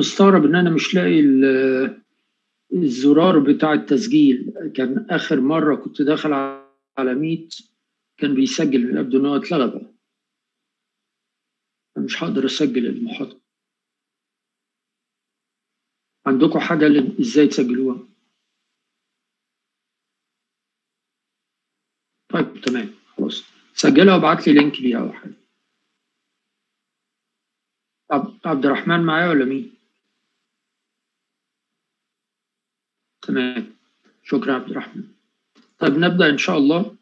مستغرب ان انا مش لاقي الزرار بتاع التسجيل كان اخر مره كنت داخل على ميت كان بيسجل يبدو ان هو اتلغى بقى مش هقدر اسجل المحاضره عندكم حاجه ازاي تسجلوها طيب تمام خلاص سجلها وابعت لي لينك ليها او حاجه عبد الرحمن معايا ولا مين؟ تمام شكرا عبد الرحمن طيب نبدا ان شاء الله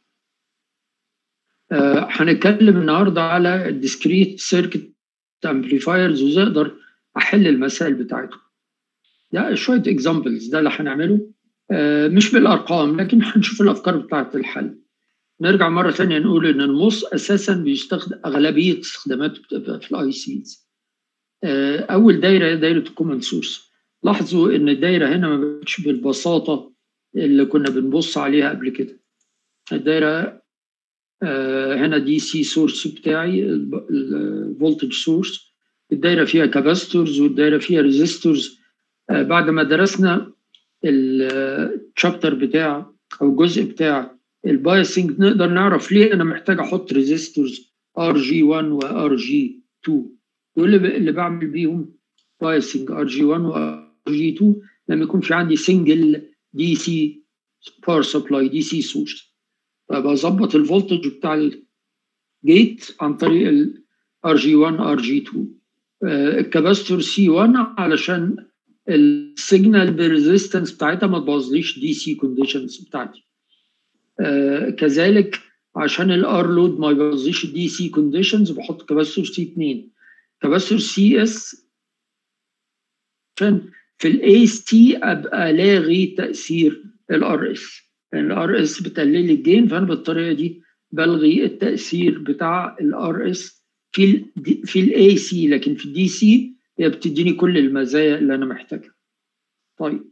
آه هنتكلم النهارده على الديسكريت سيركت امبليفايرز وازاي اقدر احل المسائل بتاعتهم ده شويه اكزامبلز ده اللي هنعمله آه مش بالارقام لكن هنشوف الافكار بتاعت الحل نرجع مره ثانيه نقول ان المص اساسا بيستخدم اغلبيه استخداماته بتبقى في الاي سيز آه اول دايره هي دايره الكومن سورس لاحظوا ان الدايره هنا ما بقتش بالبساطه اللي كنا بنبص عليها قبل كده الدايره آه هنا دي سي سورس بتاعي الفولتج سورس الدايره فيها كاباستورز والدايره فيها ريزيستورز آه بعد ما درسنا الشابتر بتاع او الجزء بتاع البايسنج نقدر نعرف ليه انا محتاج احط ريزيستورز ار جي 1 وار جي 2 دول اللي بعمل بيهم بايسنج ار جي 1 وار جي 2 لما يكون في عندي سنجل دي سي باور سبلاي دي سي سورس فبظبط الفولتج بتاع الجيت عن طريق الار جي 1 ار جي 2 الكاباستور سي 1 علشان السيجنال بريزيستنس بتاعتها ما تبوظليش دي سي كونديشنز بتاعتي آه كذلك عشان الار لود ما يبوظليش الدي سي كونديشنز بحط كاباستور سي 2 كاباستور سي اس عشان في الاي سي ابقى لاغي تاثير الار اس لان الار اس بتقلل لي الجين فانا بالطريقه دي بلغي التاثير بتاع الار اس في ال في الاي سي لكن في الدي سي هي بتديني كل المزايا اللي انا محتاجها طيب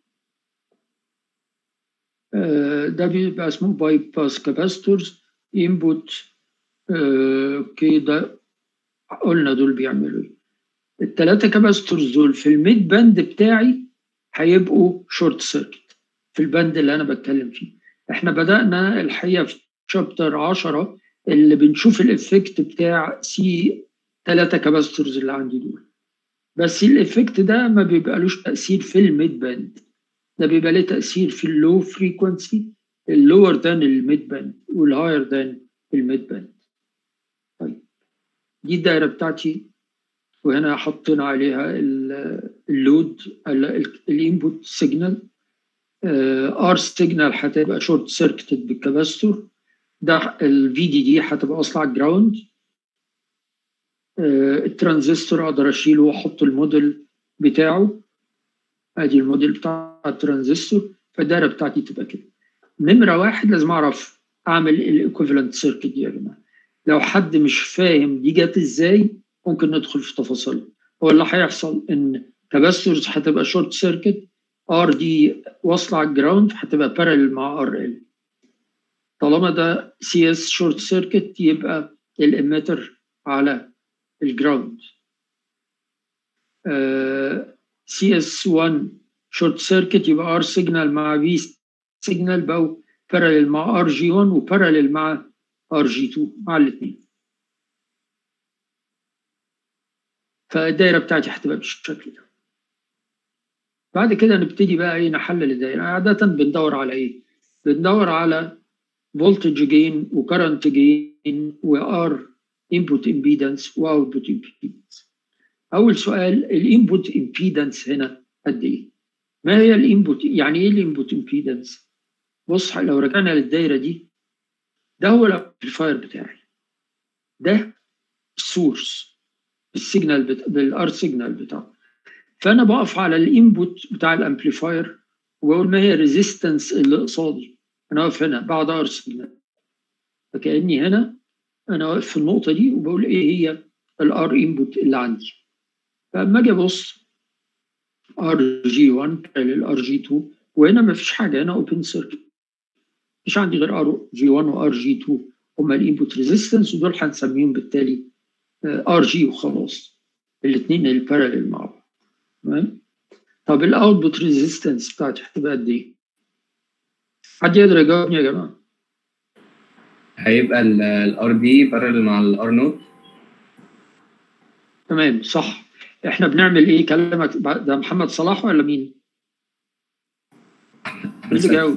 آه ده بيبقى اسمه باي باس كاباستورز انبوت اوكي ده قلنا دول بيعملوا ايه الثلاثه كاباستورز دول في الميد باند بتاعي هيبقوا شورت سيركت في الباند اللي انا بتكلم فيه احنا بدانا الحقيقه في شابتر 10 اللي بنشوف الافكت بتاع سي ثلاثه كاباستورز اللي عندي دول بس الافكت ده ما بيبقالوش تاثير في الميد باند ده بيبقى له تاثير في اللو فريكونسي اللور ذان الميد باند والهاير ذان الميد باند طيب دي الدايره بتاعتي وهنا حطينا عليها اللود الانبوت سيجنال ار سيجنال هتبقى شورت سيركتد بالكاباستور ده الفي دي دي هتبقى اصلا على الجراوند الترانزستور اقدر اشيله واحط الموديل بتاعه ادي الموديل بتاع الترانزستور فالدايره بتاعتي تبقى كده نمره واحد لازم اعرف اعمل الايكوفالنت سيركت دي يا جماعه لو حد مش فاهم دي جت ازاي ممكن ندخل في تفاصيل هو اللي هيحصل ان كاباستورز هتبقى شورت سيركت ار دي واصله على الجراوند هتبقى بارلل مع ار ال طالما ده سي اس شورت سيركت يبقى الاميتر على الجراوند سي اس 1 شورت سيركت يبقى ار سيجنال مع في سيجنال بقوا بارلل مع ار جي 1 وبارلل مع ار جي 2 مع الاثنين فالدايره بتاعتي هتبقى بالشكل ده بعد كده نبتدي بقى ايه نحلل الدايره عاده بندور على ايه بندور على فولتج جين وكرنت جين وار انبوت امبيدنس واوتبوت امبيدنس اول سؤال الانبوت امبيدنس هنا قد ايه ما هي الانبوت يعني ايه الانبوت امبيدنس بص لو رجعنا للدايره دي ده هو الامبليفاير بتاعي ده السورس السيجنال بتا... بالار سيجنال بتاعه فانا بقف على الانبوت بتاع الامبليفاير وبقول ما هي الريزيستنس اللي قصادي انا واقف هنا بعد ار سيجنال فكاني هنا انا واقف في النقطه دي وبقول ايه هي الار انبوت اللي عندي فاما اجي ابص ار جي 1 للار جي 2 وهنا ما فيش حاجه هنا اوبن سيركت مش عندي غير ار جي 1 وار جي 2 هما الانبوت ريزيستنس ودول هنسميهم بالتالي ار جي وخلاص الاثنين الباراليل مع بعض تمام طب الاوتبوت ريزيستنس بتاعتي هتبقى قد ايه؟ حد يقدر يجاوبني يا جماعه؟ هيبقى الار بي بارل مع الار نوت تمام صح احنا بنعمل ايه كلامك ده محمد صلاح ولا مين؟ مين اللي جاوب؟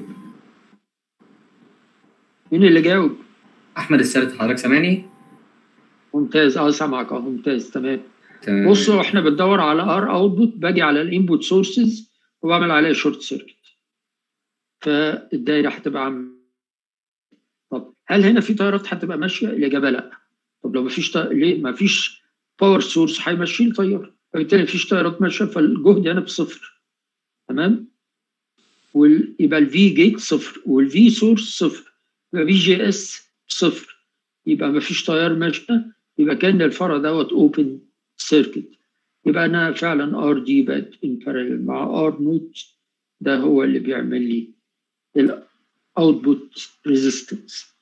مين اللي جاوب؟ احمد السادس حضرتك سامعني؟ ممتاز اه سامعك اه ممتاز تمام تمام بصوا احنا بندور على ار اوتبوت باجي على الانبوت سورسز وبعمل عليها شورت سيركت فالدايره هتبقى عم طب هل هنا في تيارات هتبقى ماشيه؟ الاجابه لا طب لو ما فيش ليه ما فيش باور سورس هيمشي لي تيار فبالتالي ما فيش تيارات ماشيه فالجهد هنا بصفر تمام ويبقى الفي جيت صفر والفي سورس صفر يبقى في جي اس صفر يبقى ما فيش تيار ماشي يبقى كان الفرع دوت اوبن سيركت يبقى انا فعلا ار دي بقت ان بارallel مع ار نوت ده هو اللي بيعمل لي الاوتبوت ريزيستنس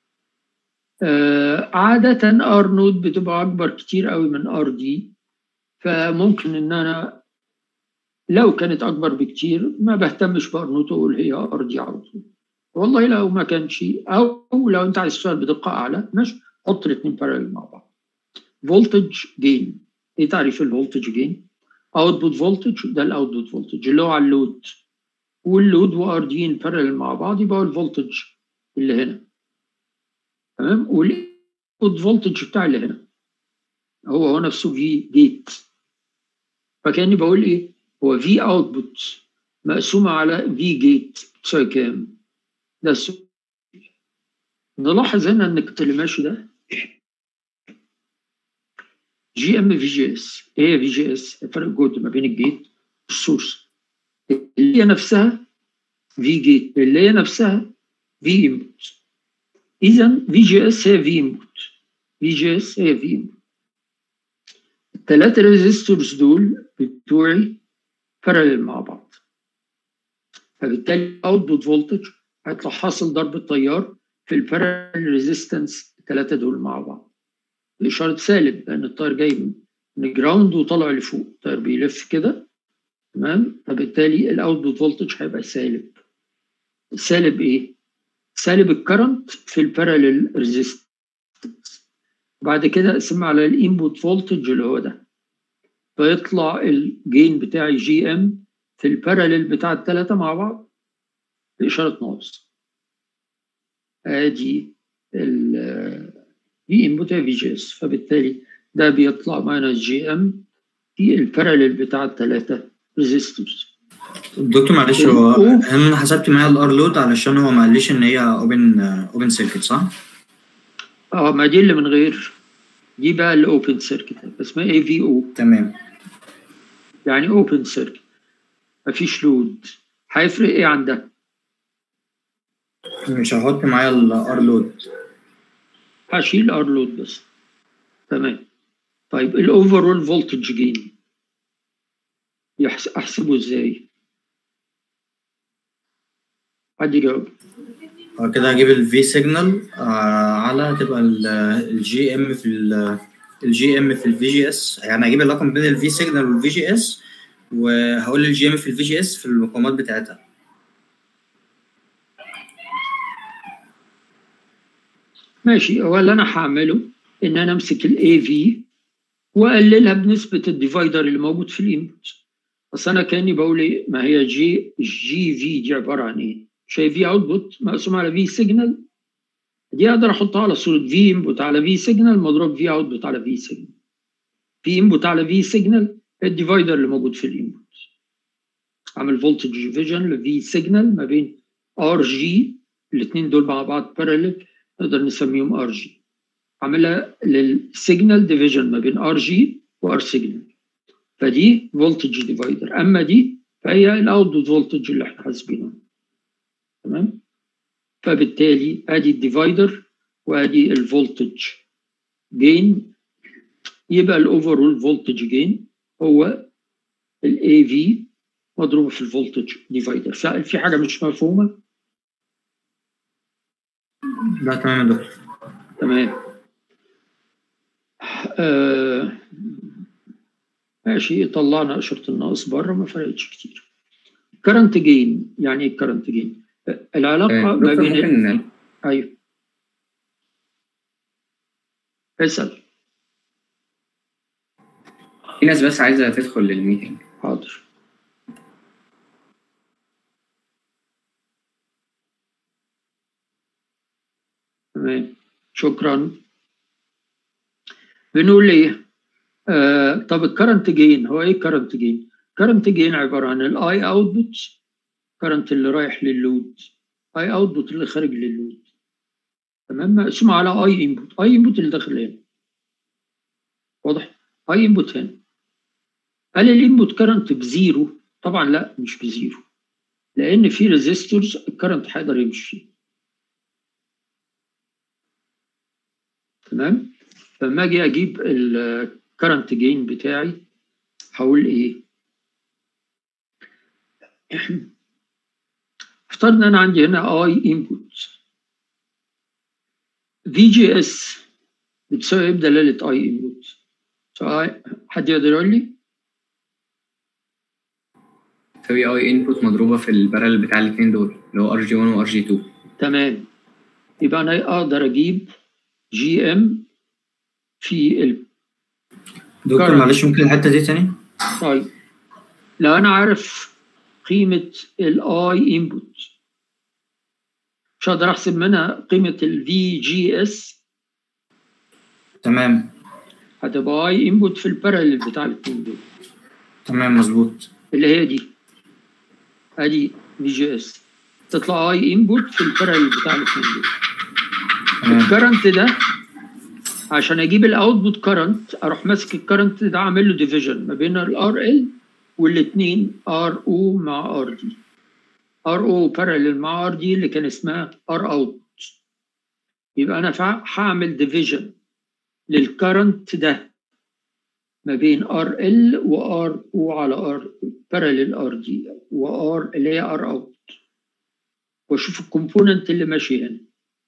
عادة ار نوت بتبقى اكبر كتير قوي من ار دي فممكن ان انا لو كانت اكبر بكتير ما بهتمش بار نوت واقول هي ار دي على طول والله لو ما كانش او لو انت عايز تشتغل بدقه اعلى ماشي حط الاثنين بارallel مع بعض فولتج جين ايه تعريف الفولتج جين اوتبوت فولتج ده الاوتبوت فولتج اللي هو على اللود واللود وار دي ان بارallel مع بعض يبقى الفولتج اللي هنا تمام والاوت فولتج بتاع اللي هنا هو هو نفسه في جيت فكاني بقول ايه هو في اوتبوت مقسومه على في جيت تساوي كام ده السؤال نلاحظ هنا ان اللي ماشي ده جي ام في جي اس ايه هي في جي اس فرق جهد ما بين الجيت والسورس اللي هي نفسها في جيت اللي هي نفسها في انبوت اذا في جي اس هي في انبوت في جي اس هي في انبوت الثلاثه ريزيستورز دول بتوعي باراليل مع بعض فبالتالي اوتبوت فولتج هيطلع حاصل ضرب التيار في الباراليل ريزيستنس الثلاثه دول مع بعض بإشارة سالب لأن التيار جاي من الجراوند وطالع لفوق التيار بيلف كده تمام فبالتالي الاوتبوت فولتج هيبقى سالب سالب ايه؟ سالب الكرنت في الباراليل ريزيستنس بعد كده اقسم على الانبوت فولتج اللي هو ده فيطلع الجين بتاعي جي ام في الباراليل بتاع الثلاثه مع بعض باشاره ناقص ادي في انبوت في جي اس فبالتالي ده بيطلع ماينس جي ام في الباراليل بتاع الثلاثه ريزيستورز دكتور معلش هو انا حسبت معايا الار لود علشان هو ما قاليش ان هي اوبن اوبن سيركت صح؟ اه ما دي اللي من غير دي بقى الاوبن سيركت اسمها اي في او تمام يعني اوبن سيركت مفيش لود هيفرق ايه عن ده؟ مش هحط معايا الار لود هشيل ار لود بس تمام طيب الاوفرول فولتج جين احسبه ازاي؟ حد يجاوب كده هجيب الفي سيجنال على تبقى الجي ام في الجي ام في الفي جي اس يعني هجيب الرقم بين الفي سيجنال والفي جي اس وهقول الجي ام في الفي جي اس في المقاومات بتاعتها ماشي هو اللي انا هعمله ان انا امسك الاي في واقللها بنسبه الديفايدر اللي موجود في الانبوت بس انا كاني بقول ايه ما هي جي جي في دي عباره عن ايه؟ شايف في اوتبوت مقسوم على في سيجنال دي اقدر احطها على صوره في انبوت على في سيجنال مضروب في اوتبوت على في سيجنال في انبوت على في سيجنال الديفايدر اللي موجود في الانبوت اعمل فولتج ديفيجن لفي سيجنال ما بين ار جي الاثنين دول مع بعض باراليل نقدر نسميهم ار جي اعملها للسيجنال ديفيجن ما بين ار جي وار سيجنال فدي فولتج ديفايدر اما دي فهي الاوتبوت فولتج اللي احنا حاسبينه تمام فبالتالي ادي الديفايدر وادي الفولتج جين يبقى الاوفرول فولتج جين هو الاي في مضروبه في الفولتج ديفايدر في حاجه مش مفهومه لا تمام يا دكتور تمام آه ماشي طلعنا اشاره الناقص بره ما فرقتش كتير كرنت جين يعني ايه كرنت جين العلاقه آه، ما دكتور بين ال- ممكن ايوه اسال في ناس بس عايزه تدخل للميتنج حاضر تمام شكرا بنقول ايه آه طب الكرنت جين هو ايه الكرنت جين كرنت جين عباره عن الاي اوتبوت كرنت اللي رايح لللود اي اوتبوت اللي خارج لللود تمام مقسوم على اي انبوت اي انبوت اللي داخل هنا واضح اي انبوت هنا هل الانبوت كرنت بزيرو طبعا لا مش بزيرو لان في ريزيستورز الكرنت هيقدر يمشي فيه تمام فلما اجي اجيب الكرنت جين بتاعي هقول ايه افترض ان انا عندي هنا اي انبوت في جي اس بتساوي ايه بدلاله اي انبوت حد يقدر يقول لي تساوي اي انبوت مضروبه في البارل بتاع الاثنين دول اللي هو ار جي 1 وار جي 2 تمام يبقى انا اقدر اجيب جي ام في ال دكتور كرم. معلش ممكن الحته دي تاني طيب لو انا عارف قيمه الاي انبوت مش هقدر احسب منها قيمه الفي جي اس تمام هتبقى اي انبوت في الباراليل بتاع الاثنين دول تمام مظبوط اللي هي دي ادي في جي اس تطلع اي انبوت في الباراليل بتاع الاثنين دول تمام الكرنت ده عشان اجيب الاوتبوت كرنت اروح ماسك الكرنت ده عامل له ديفيجن ما بين الار ال والاثنين ار او مع ار دي ار او باراليل مع ار دي اللي كان اسمها ار اوت يبقى انا فع- هعمل ديفيجن للكرنت ده ما بين ار ال وار او على ار باراليل ار دي وار اللي هي ار اوت واشوف الكومبوننت اللي ماشي هنا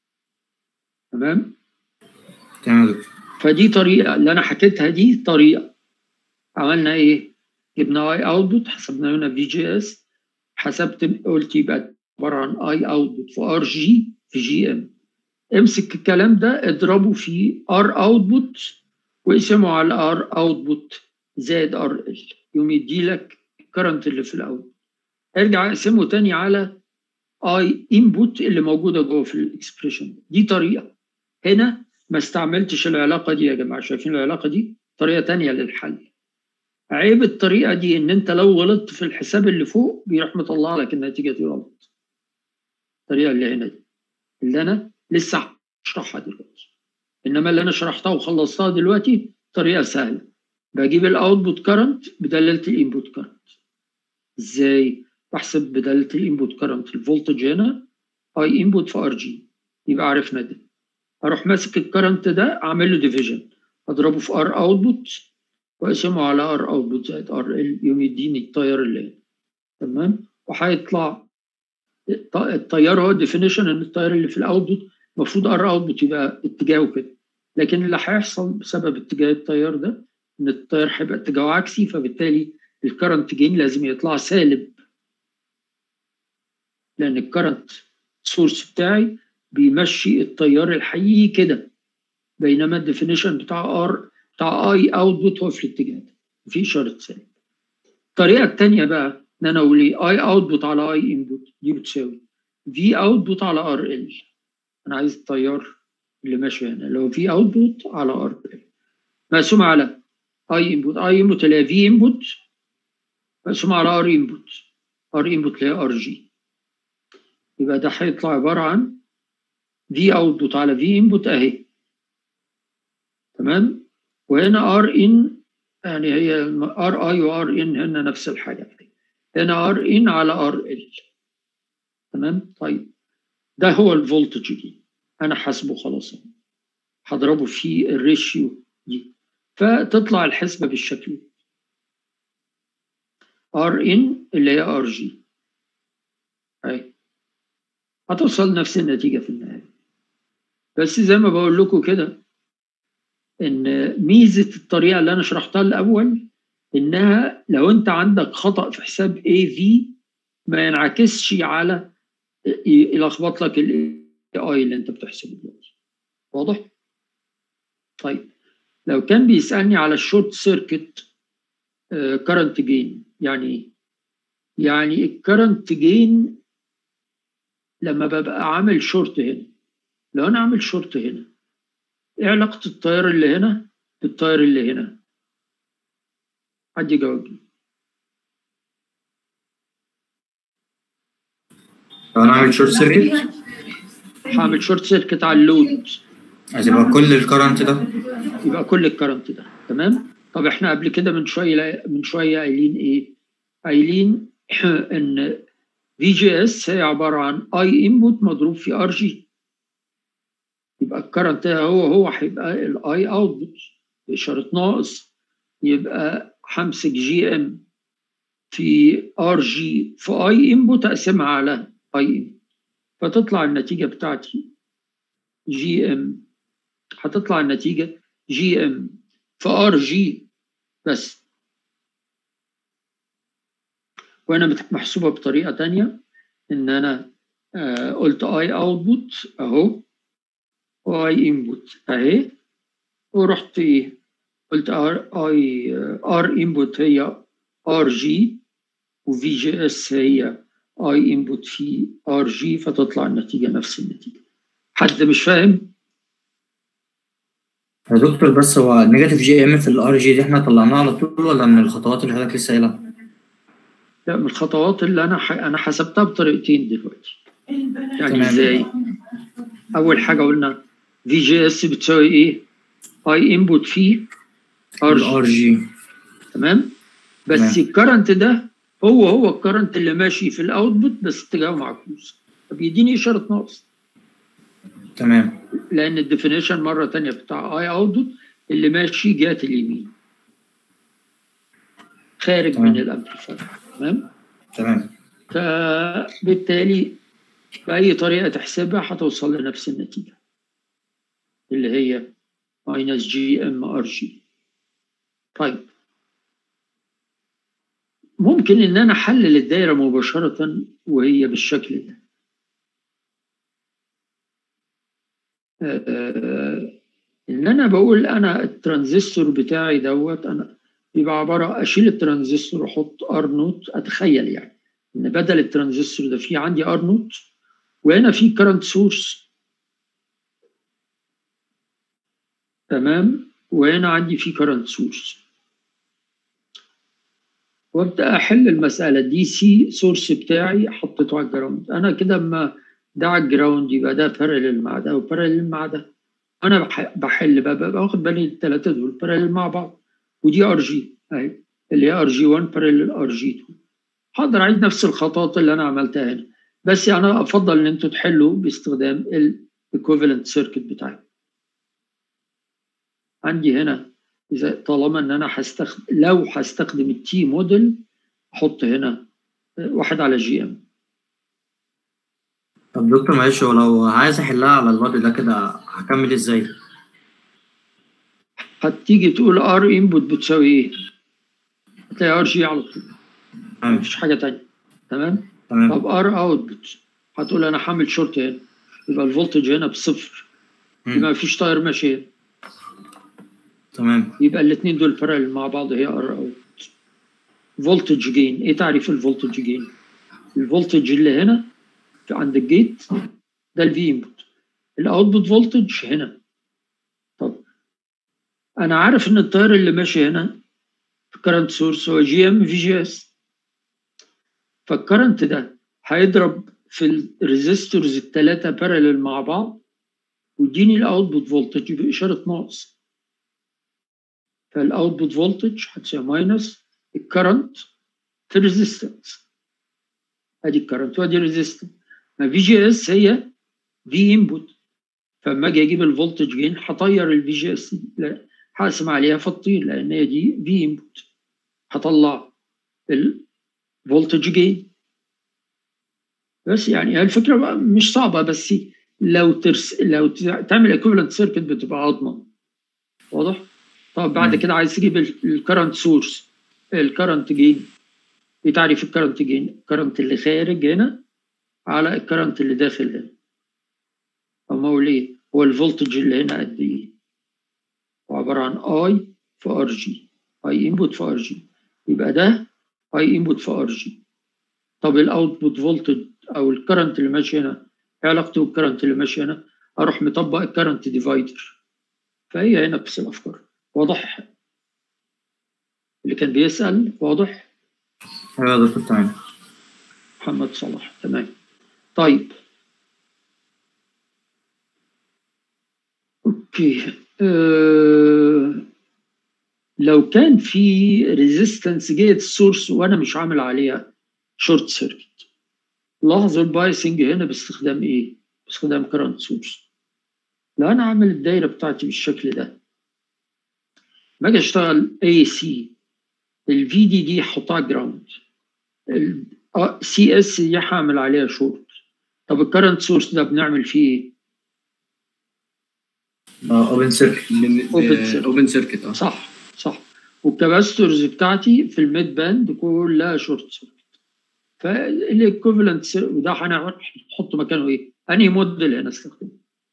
تمام تمام يا دكتور فدي طريقه اللي انا حكيتها دي طريقه عملنا ايه؟ جبنا اي اوتبوت حسبنا هنا في جي اس حسبت قلت يبقى عباره عن اي اوتبوت في ار جي في جي ام امسك الكلام ده اضربه في ار اوتبوت واقسمه على ار اوتبوت زائد ار ال يقوم يدي لك الكرنت اللي في الاول ارجع اقسمه تاني على اي انبوت اللي موجوده جوه في الاكسبريشن دي طريقه هنا ما استعملتش العلاقه دي يا جماعه شايفين العلاقه دي طريقه تانية للحل عيب الطريقه دي ان انت لو غلطت في الحساب اللي فوق بيروح مطلع لك النتيجه دي غلط الطريقه اللي هنا دي اللي انا لسه هشرحها دلوقتي انما اللي انا شرحتها وخلصتها دلوقتي طريقه سهله بجيب الاوتبوت كرنت بدلاله الانبوت كرنت ازاي بحسب بدلاله الانبوت كرنت الفولتج هنا اي انبوت في ار جي يبقى عرفنا ده اروح ماسك الكرنت ده اعمل له ديفيجن اضربه في ار اوتبوت واقسمه على ار اوتبوت زائد ار ال يوم يديني التيار اللي هنا تمام وهيطلع الط- التيار هو الديفينيشن ان التيار اللي في الاوتبوت المفروض ار اوتبوت يبقى اتجاهه كده لكن اللي هيحصل بسبب اتجاه التيار ده ان التيار هيبقى اتجاهه عكسي فبالتالي الكرنت جين لازم يطلع سالب لان الكرنت سورس بتاعي بيمشي التيار الحقيقي كده بينما الديفينيشن بتاع ار بتاع اي اوتبوت هو في الاتجاه ده في اشاره سالب الطريقه الثانيه بقى ان انا اقول ايه اي اوتبوت على اي انبوت دي بتساوي في اوتبوت على ار ال انا عايز التيار اللي ماشي هنا اللي هو في اوتبوت على ار ال مقسوم على اي انبوت اي انبوت اللي هي في انبوت مقسوم على ار انبوت ار انبوت اللي هي ار جي يبقى ده هيطلع عباره عن في اوتبوت على في انبوت اهي تمام وهنا ار ان يعني هي ار اي وار ان هنا نفس الحاجه هنا ار ان على ار ال تمام طيب ده هو الفولتج دي انا حاسبه خلاص أهو. هضربه في الريشيو دي فتطلع الحسبه بالشكل ده ار ان اللي هي ار جي اهي هتوصل نفس النتيجه في النهايه بس زي ما بقول لكم كده ان ميزه الطريقه اللي انا شرحتها الاول انها لو انت عندك خطا في حساب اي في ما ينعكسش على ي- يلخبط لك الاي اي اللي انت بتحسبه دلوقتي واضح؟ طيب لو كان بيسالني على الشورت سيركت كرنت جين يعني ايه؟ يعني الكرنت جين لما ببقى عامل شورت هنا لو انا عامل شورت هنا ايه علاقه التيار اللي هنا بالتيار اللي هنا حد يجاوبني لو انا عامل شورت سيركت هعمل شورت سيركت على اللود هتبقى كل الكرنت ده يبقى كل الكرنت ده تمام طب احنا قبل كده من شويه من شويه قايلين ايه قايلين ان في جي اس هي عباره عن اي انبوت مضروب في ار جي يبقى الكرنت هو هو هيبقى الاي اوتبوت باشاره ناقص يبقى همسك جي ام في ار جي في اي انبوت اقسمها على اي انبوت فتطلع النتيجه بتاعتي جي ام هتطلع النتيجه جي ام في ار جي بس وانا محسوبه بطريقه تانية ان انا آه قلت اي اوتبوت اهو واي انبوت اهي ورحت ايه قلت ار اي ار انبوت هي ار جي وفي جي اس هي اي انبوت في ار جي فتطلع النتيجه نفس النتيجه حد مش فاهم يا دكتور بس هو النيجاتيف جي ام في الار جي دي احنا طلعناها على طول ولا من الخطوات اللي حضرتك لسه قايلها؟ لا من الخطوات اللي انا ح... انا حسبتها بطريقتين دلوقتي يعني تمام. ازاي اول حاجه قلنا في جي اس بتساوي ايه اي انبوت في ار جي الار جي تمام بس تمام. الكرنت ده هو هو الكرنت اللي ماشي في الاوتبوت بس اتجاهه معكوس فبيديني اشاره ناقص تمام لان الديفينيشن مره تانية بتاع اي اوتبوت اللي ماشي جهه اليمين خارج تمام. من الامبليفاير تمام تمام فبالتالي بأي طريقة تحسبها هتوصل لنفس النتيجة اللي هي ماينس جي ام ار جي طيب ممكن ان انا احلل الدايرة مباشرة وهي بالشكل ده آه، ان انا بقول انا الترانزستور بتاعي دوت انا يبقى عبارة اشيل الترانزستور واحط ار نوت اتخيل يعني ان بدل الترانزستور ده في عندي ار نوت وهنا في كرنت سورس تمام وهنا عندي في كرنت سورس وابدا احل المساله دي سي سورس بتاعي حطيته على الجراوند انا كده اما ده على الجراوند يبقى ده بارلل مع ده وبارلل مع ده انا بح- بحل بقى ببقى واخد بالي الثلاثه دول بارلل مع بعض ودي ار جي اهي اللي هي ار جي 1 بارلل ار جي 2 هقدر اعيد نفس الخطوات اللي انا عملتها هنا بس انا افضل ان انتوا تحلوا باستخدام الايكوفالنت سيركت بتاعي عندي هنا اذا طالما ان انا هستخدم لو هستخدم التي موديل احط هنا واحد على جي ام طب دكتور معلش هو لو عايز احلها على الوضع ده كده هكمل ازاي؟ هتيجي تقول ار انبوت بتساوي ايه؟ هتلاقي ار جي على طول تمام مفيش حاجه تانية تمام؟ تمام طب ار اوتبوت هتقول انا هعمل شورت هنا يبقى الفولتج هنا بصفر يبقى مم. مفيش تاير ماشي هنا تمام يبقى الاثنين دول بارallel مع بعض هي ار اوت فولتج جين ايه تعريف الفولتج جين الفولتج اللي هنا في عند الجيت ده الفي انبوت الاوتبوت فولتج هنا طب انا عارف ان التيار اللي ماشي هنا في كرنت سورس هو جي ام في جي اس فالكرنت ده هيضرب في الريزيستورز الثلاثه بارallel مع بعض ويديني الاوتبوت فولتج باشاره ناقص فالاوتبوت فولتج هتساوي ماينس الكرنت في الريزيستنس ادي الكرنت وادي الريزيستنس ما في جي اس هي في انبوت فلما اجي اجيب الفولتج جين هطير الفي جي اس هقسم عليها فتطير لان هي دي في انبوت هطلع الفولتج جين بس يعني هي الفكره بقى مش صعبه بس لو ترس لو تعمل ايكوفالنت سيركت بتبقى اضمن واضح؟ طب بعد مم. كده عايز تجيب الكرنت سورس الكرنت جين في تعريف الكرنت جين الكرنت اللي خارج هنا على الكرنت اللي داخل هنا أما هو ليه هو الفولتج اللي هنا قد ايه هو عبارة عن اي في ار جي اي انبوت في ار جي يبقى ده اي انبوت في ار جي طب الاوتبوت فولتج او الكرنت اللي ماشي هنا ايه علاقته بالكرنت اللي ماشي هنا اروح مطبق الكرنت ديفايدر فهي هنا نفس الافكار واضح اللي كان بيسال واضح ايوه يا دكتور تمام محمد صلاح تمام طيب اوكي أه لو كان في ريزيستنس جهه السورس وانا مش عامل عليها شورت سيركت لاحظوا البايسنج هنا باستخدام ايه؟ باستخدام كرنت سورس لو انا عامل الدايره بتاعتي بالشكل ده باجي اشتغل اي سي الفي دي دي احطها جراوند سي اس دي هعمل عليها شورت طب الكرنت سورس ده بنعمل فيه ايه؟ اوبن سيركت Open circuit. اوبن سيركت اه صح صح والكاباستورز بتاعتي في الميد باند كلها شورت سيركت فالايكوفالنت وده هنحط مكانه ايه؟ انهي موديل هنا استخدمه؟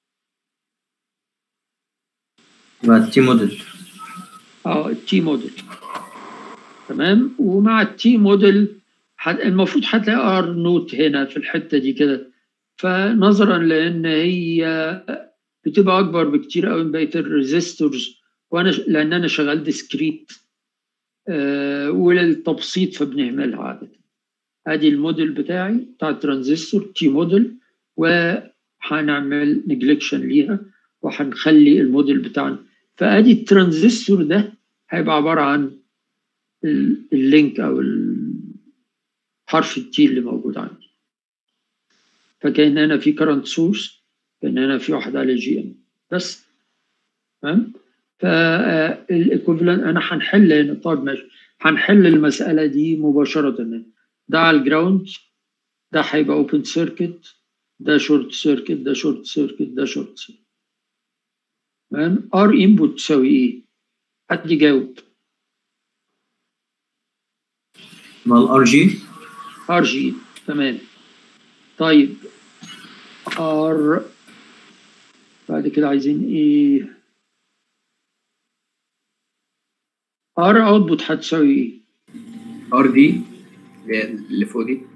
يبقى التي موديل اه التي موديل تمام ومع التي موديل حد المفروض هتلاقي ار نوت هنا في الحته دي كده فنظرا لان هي بتبقى اكبر بكتير قوي من بقيه الريزيستورز وانا ش- لان انا شغال ديسكريت آه وللتبسيط فبنهملها عاده ادي الموديل بتاعي بتاع الترانزستور تي موديل وهنعمل نجلكشن ليها وهنخلي الموديل بتاعنا فادي الترانزستور ده هيبقى عباره عن ال- اللينك او ال- حرف التي اللي موجود عندي فكان هنا في كرنت سورس كان هنا في واحد على جي ام بس تمام فالايكوفالنت انا هنحل هنا طيب ماشي هنحل المساله دي مباشره هنا ده على الجراوند ده هيبقى اوبن سيركت ده شورت سيركت ده شورت سيركت ده شورت سيركت تمام ار انبوت تساوي ايه؟ حد يجاوب يبقى الار جي ار جي تمام طيب ار بعد كده عايزين ايه ار اوتبوت هتساوي ايه ار دي اللي فوق دي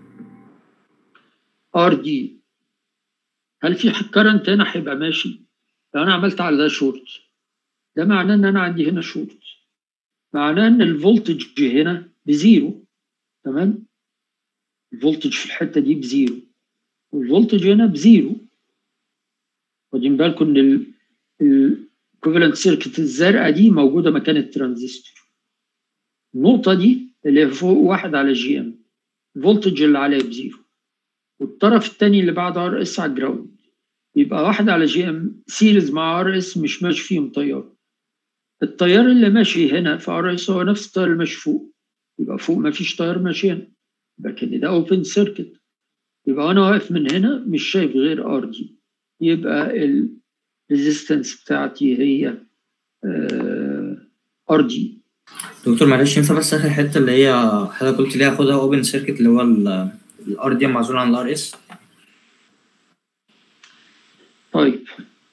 ار دي هل في كرنت هنا هيبقى ماشي لو انا عملت على ده شورت ده معناه ان انا عندي هنا شورت معناه ان الفولتج هنا بزيرو تمام الفولتج في الحته دي بزيرو والفولتج هنا بزيرو واخدين بالكم ان الايكوفالنت سيركت الزرقاء دي موجوده مكان الترانزستور النقطه دي اللي هي فوق واحد على جي ام الفولتج اللي عليها بزيرو والطرف الثاني اللي بعد ار اس على الجراوند يبقى واحد على جي ام سيريز مع ار اس مش ماشي فيهم تيار التيار اللي ماشي هنا في ار اس هو نفس التيار اللي ماشي فوق يبقى فوق ما فيش تيار ماشي هنا يبقى كده ده اوبن سيركت يبقى وانا واقف من هنا مش شايف غير ار دي يبقى الريزيستنس بتاعتي هي ار دي دكتور معلش ينفع بس اخر حته اللي هي حضرتك قلت لي هاخدها اوبن سيركت اللي هو الار دي معزول عن الار اس طيب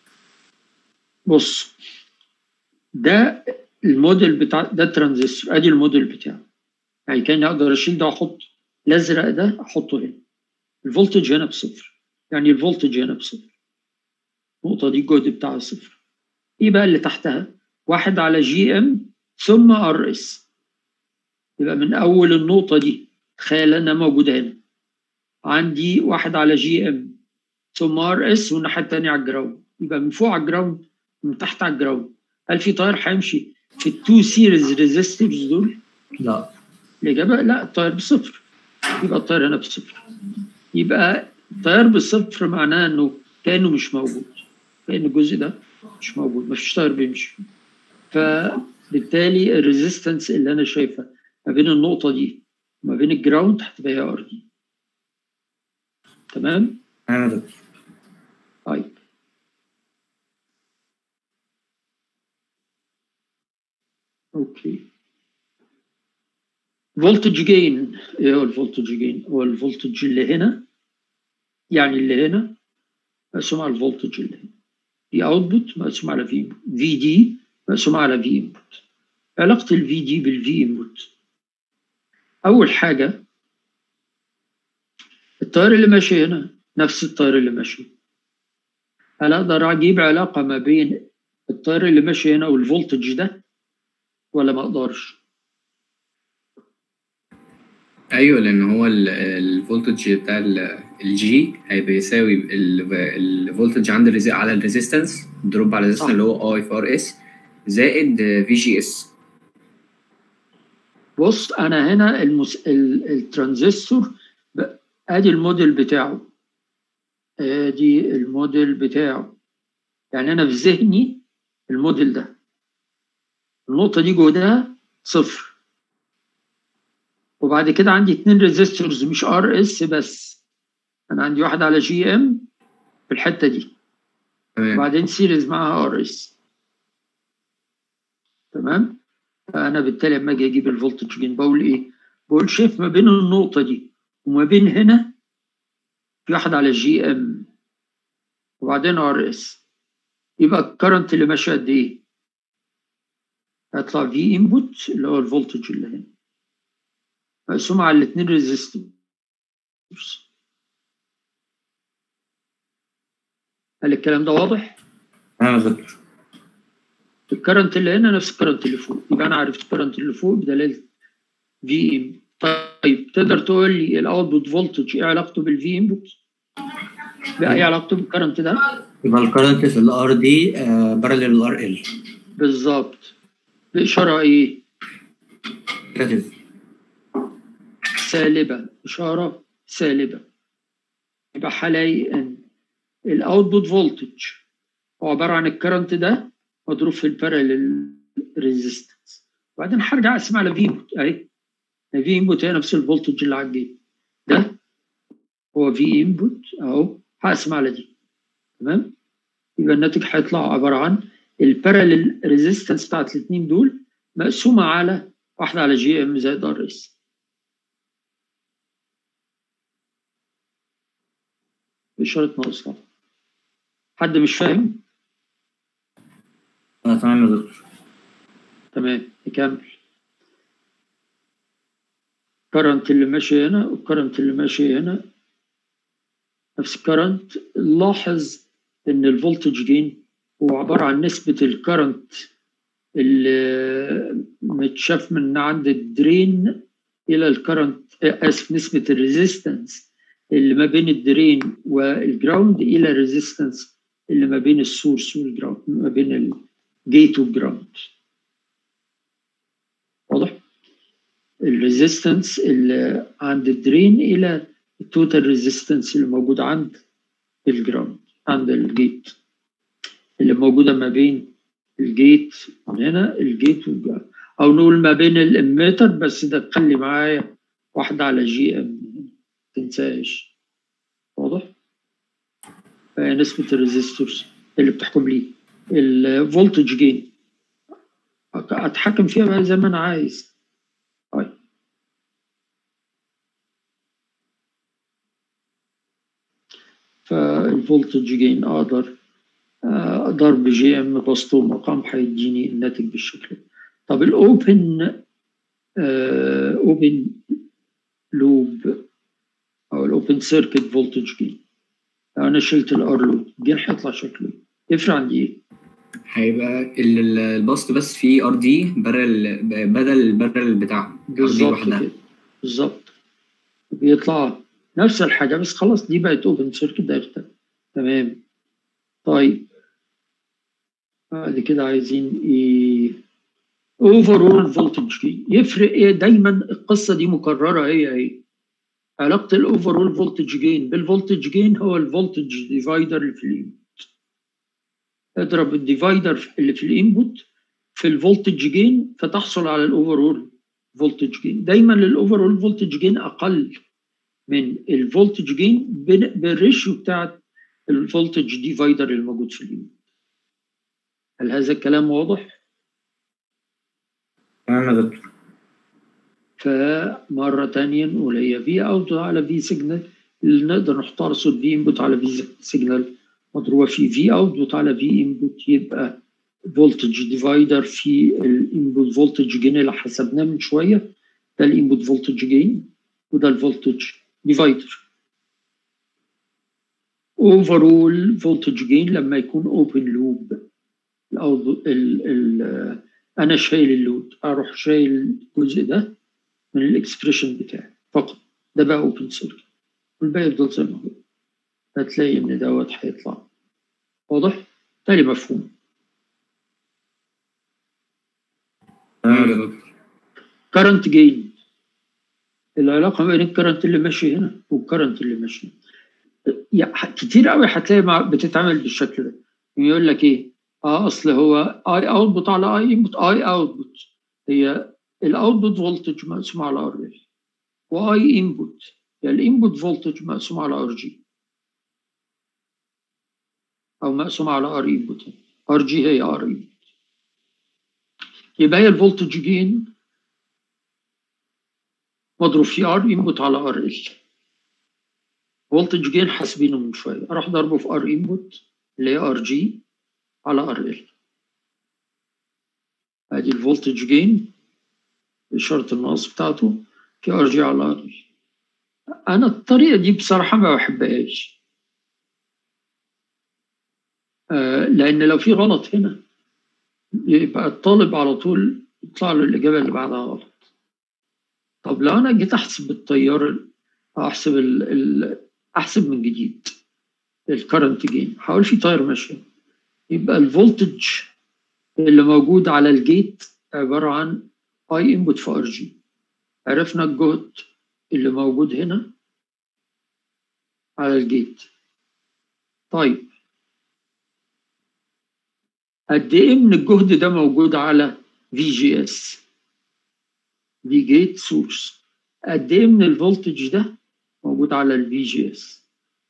بص ده الموديل بتاع ده ترانزستور ادي الموديل بتاعه يعني كان اقدر اشيل ده واحط الازرق ده احطه هنا الفولتج هنا بصفر يعني الفولتج هنا بصفر النقطة دي الجهد بتاعها صفر ايه بقى اللي تحتها؟ واحد على جي ام ثم ار اس يبقى من اول النقطة دي تخيل انها موجودة هنا عندي واحد على جي ام ثم ار اس والناحيه الثانيه على الجراوند يبقى من فوق على الجراوند من تحت على الجراوند هل في تيار هيمشي في التو سيريز ريزيستيفز دول؟ لا الاجابه لا التيار بصفر يبقى التيار هنا بصفر يبقى التيار بصفر معناه انه كانه مش موجود كان الجزء ده مش موجود مفيش تيار بيمشي فبالتالي الريزيستنس اللي انا شايفها ما بين النقطه دي وما بين الجراوند هتبقى هي ار دي تمام؟ تمام يا دكتور طيب اوكي فولتج جين ايه هو الفولتج جين هو الفولتج اللي هنا يعني اللي هنا مقسوم على الفولتج اللي هنا في اوتبوت مقسوم على في في دي مقسوم على في انبوت علاقه الفي دي بالفي انبوت اول حاجه التيار اللي ماشي هنا نفس التيار اللي ماشي هل اقدر اجيب علاقه ما بين التيار اللي ماشي هنا والفولتج ده ولا ما اقدرش ايوه لان هو ال- الفولتج بتاع الجي هيبقى يساوي ال- الفولتج عند الريزي على الريزيستنس دروب على الريزيستنس صح. اللي هو اي في ار اس زائد في جي اس بص انا هنا المس... ال... الترانزستور ب... ادي الموديل بتاعه ادي الموديل بتاعه يعني انا في ذهني الموديل ده النقطه دي جهدها صفر وبعد كده عندي اتنين ريزيستورز مش ار اس بس انا عندي واحد على جي ام في الحته دي تمام وبعدين سيريز معاها ار اس تمام فانا بالتالي لما اجي اجيب الفولتج جين بقول ايه بقول شايف ما بين النقطه دي وما بين هنا في واحد على جي ام وبعدين ار اس يبقى الكرنت اللي ماشي قد ايه هيطلع في انبوت اللي هو الفولتج اللي هنا مقسوم على الاثنين ريزيستورز هل الكلام ده واضح؟ تمام يا دكتور الكرنت اللي هنا نفس الكرنت اللي فوق يبقى انا عرفت الكرنت اللي فوق بدلاله في ام طيب تقدر تقول لي الاوتبوت فولتج ايه علاقته بالفي انبوت؟ بقى ايه علاقته بالكرنت ده؟ يبقى الكرنت في الار دي بارلل الار ال بالظبط بإشارة إيه؟ نيجاتيف سالبة إشارة سالبة يبقى هلاقي إن الأوتبوت فولتج هو عبارة عن الكرنت ده مضروب في الباراليل ريزيستنس وبعدين هرجع أقسم على في انبوت أهي في انبوت هي نفس الفولتج اللي على الجيت ده هو في انبوت أهو هقسم على دي تمام يبقى الناتج هيطلع عبارة عن الباراليل ريزيستنس بتاعت الاثنين دول مقسومة على واحدة على جي ام زائد ار اس إشارة ناقص طبعا حد مش فاهم؟ آه، تمام يا دكتور تمام نكمل الكرنت اللي ماشي هنا والكرنت اللي ماشي هنا نفس الكرنت لاحظ ان الفولتج جين هو عبارة عن نسبة الكرنت اللي متشاف من عند الدرين الى الكرنت اسف نسبة الريزيستنس اللي ما بين الدرين والجراوند الى الريزيستنس اللي ما بين السورس والجراوند ما بين الجيت والجراوند واضح الريزيستنس اللي عند الدرين الى التوتال ريزيستنس اللي موجود عند الجراوند عند الجيت اللي موجوده ما بين الجيت من هنا الجيت والجراوند او نقول ما بين الاميتر بس ده خلي معايا واحده على جي ام تنساش واضح فهي نسبه الريزيستورز اللي بتحكم لي الفولتج جين اتحكم فيها بقى زي ما انا عايز طيب فالفولتج جين اقدر آه، ضرب جي ام بسطه مقام هيديني الناتج بالشكل ده طب الاوبن اوبن لوب او الاوبن سيركت فولتج جين لو انا شلت الار لوب الجين هيطلع شكله إيه؟ يفرق عندي ايه؟ هيبقى ال- ال- الباست بس فيه ار دي بدل بدل البرل بتاعهم RD بالظبط لوحدها. كده بالظبط بيطلع نفس الحاجة بس خلاص دي بقت اوبن سيركت ده يختلف تمام طيب بعد كده عايزين ايه اوفرول فولتج يفرق ايه دايما القصة دي مكررة هي هي علاقة الاوفرول فولتج جين بالفولتج جين هو الفولتج ديفايدر اللي في الانبوت اضرب الديفايدر اللي في الانبوت في الفولتج جين فتحصل على الاوفرول فولتج جين دايما الاوفرول فولتج جين اقل من الفولتج جين بالريشيو بتاعت الفولتج ديفايدر الموجود في الانبوت هل هذا الكلام واضح؟ تمام يا دكتور فمره تانية نقول هي في اوت على في سيجنال اللي نقدر نحطها صوت في انبوت على في سيجنال مضروبه في في اوتبوت على في انبوت يبقى فولتج ديفايدر في الانبوت فولتج جين اللي حسبناه من شويه ده الانبوت فولتج جين وده الفولتج ديفايدر اوفرول فولتج جين لما يكون اوبن لوب او ال ال انا شايل اللود اروح شايل الجزء ده من الاكسبريشن بتاعي فقط ده بقى اوبن سيركت والباقي يفضل زي ما هو هتلاقي ان دوت هيطلع واضح؟ تاني مفهوم تمام يا دكتور كرنت جين العلاقه بين الكرنت اللي ماشي هنا والكرنت اللي ماشي هنا يعني كتير قوي هتلاقي مع بتتعمل بالشكل ده يقول لك ايه اه اصل هو اي اوتبوت على اي انبوت اي اوتبوت هي الاوتبوت فولتج مقسوم على ار ال واي انبوت هي الانبوت فولتج مقسوم على ار جي او مقسوم على ار انبوت ار جي هي ار انبوت يبقى هي الفولتج جين مضروب في ار انبوت على ار ال فولتج جين حاسبينه من شويه اروح ضربه في ار انبوت اللي هي ار جي على ار ال ادي الفولتج جين اشاره النقص بتاعته في ار جي على ار ال انا الطريقه دي بصراحه ما بحبهاش آه لان لو في غلط هنا يبقى الطالب على طول يطلع له الاجابه اللي بعدها غلط طب لو انا جيت احسب التيار احسب ال ال احسب من جديد الكرنت جين هقول في تاير ماشي يبقى الفولتج اللي موجود على الجيت عباره عن اي انبوت في ار جي عرفنا الجهد اللي موجود هنا على الجيت طيب قد ايه من الجهد ده موجود على في جي اس دي جيت سورس قد ايه من الفولتج ده موجود على الفي جي اس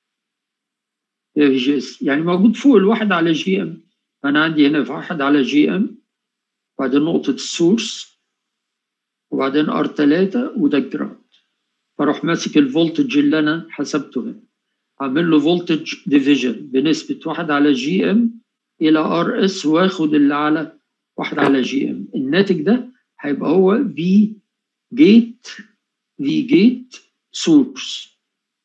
في جي اس يعني موجود فوق الواحد على جي ام انا عندي هنا واحد على جي ام وبعدين نقطة السورس وبعدين ار 3 وده الجراوند فاروح ماسك الفولتج اللي انا حسبته هنا عامل له فولتج ديفيجن بنسبة واحد على جي ام الى ار اس واخد اللي على واحد على جي ام الناتج ده هيبقى هو في جيت في جيت سورس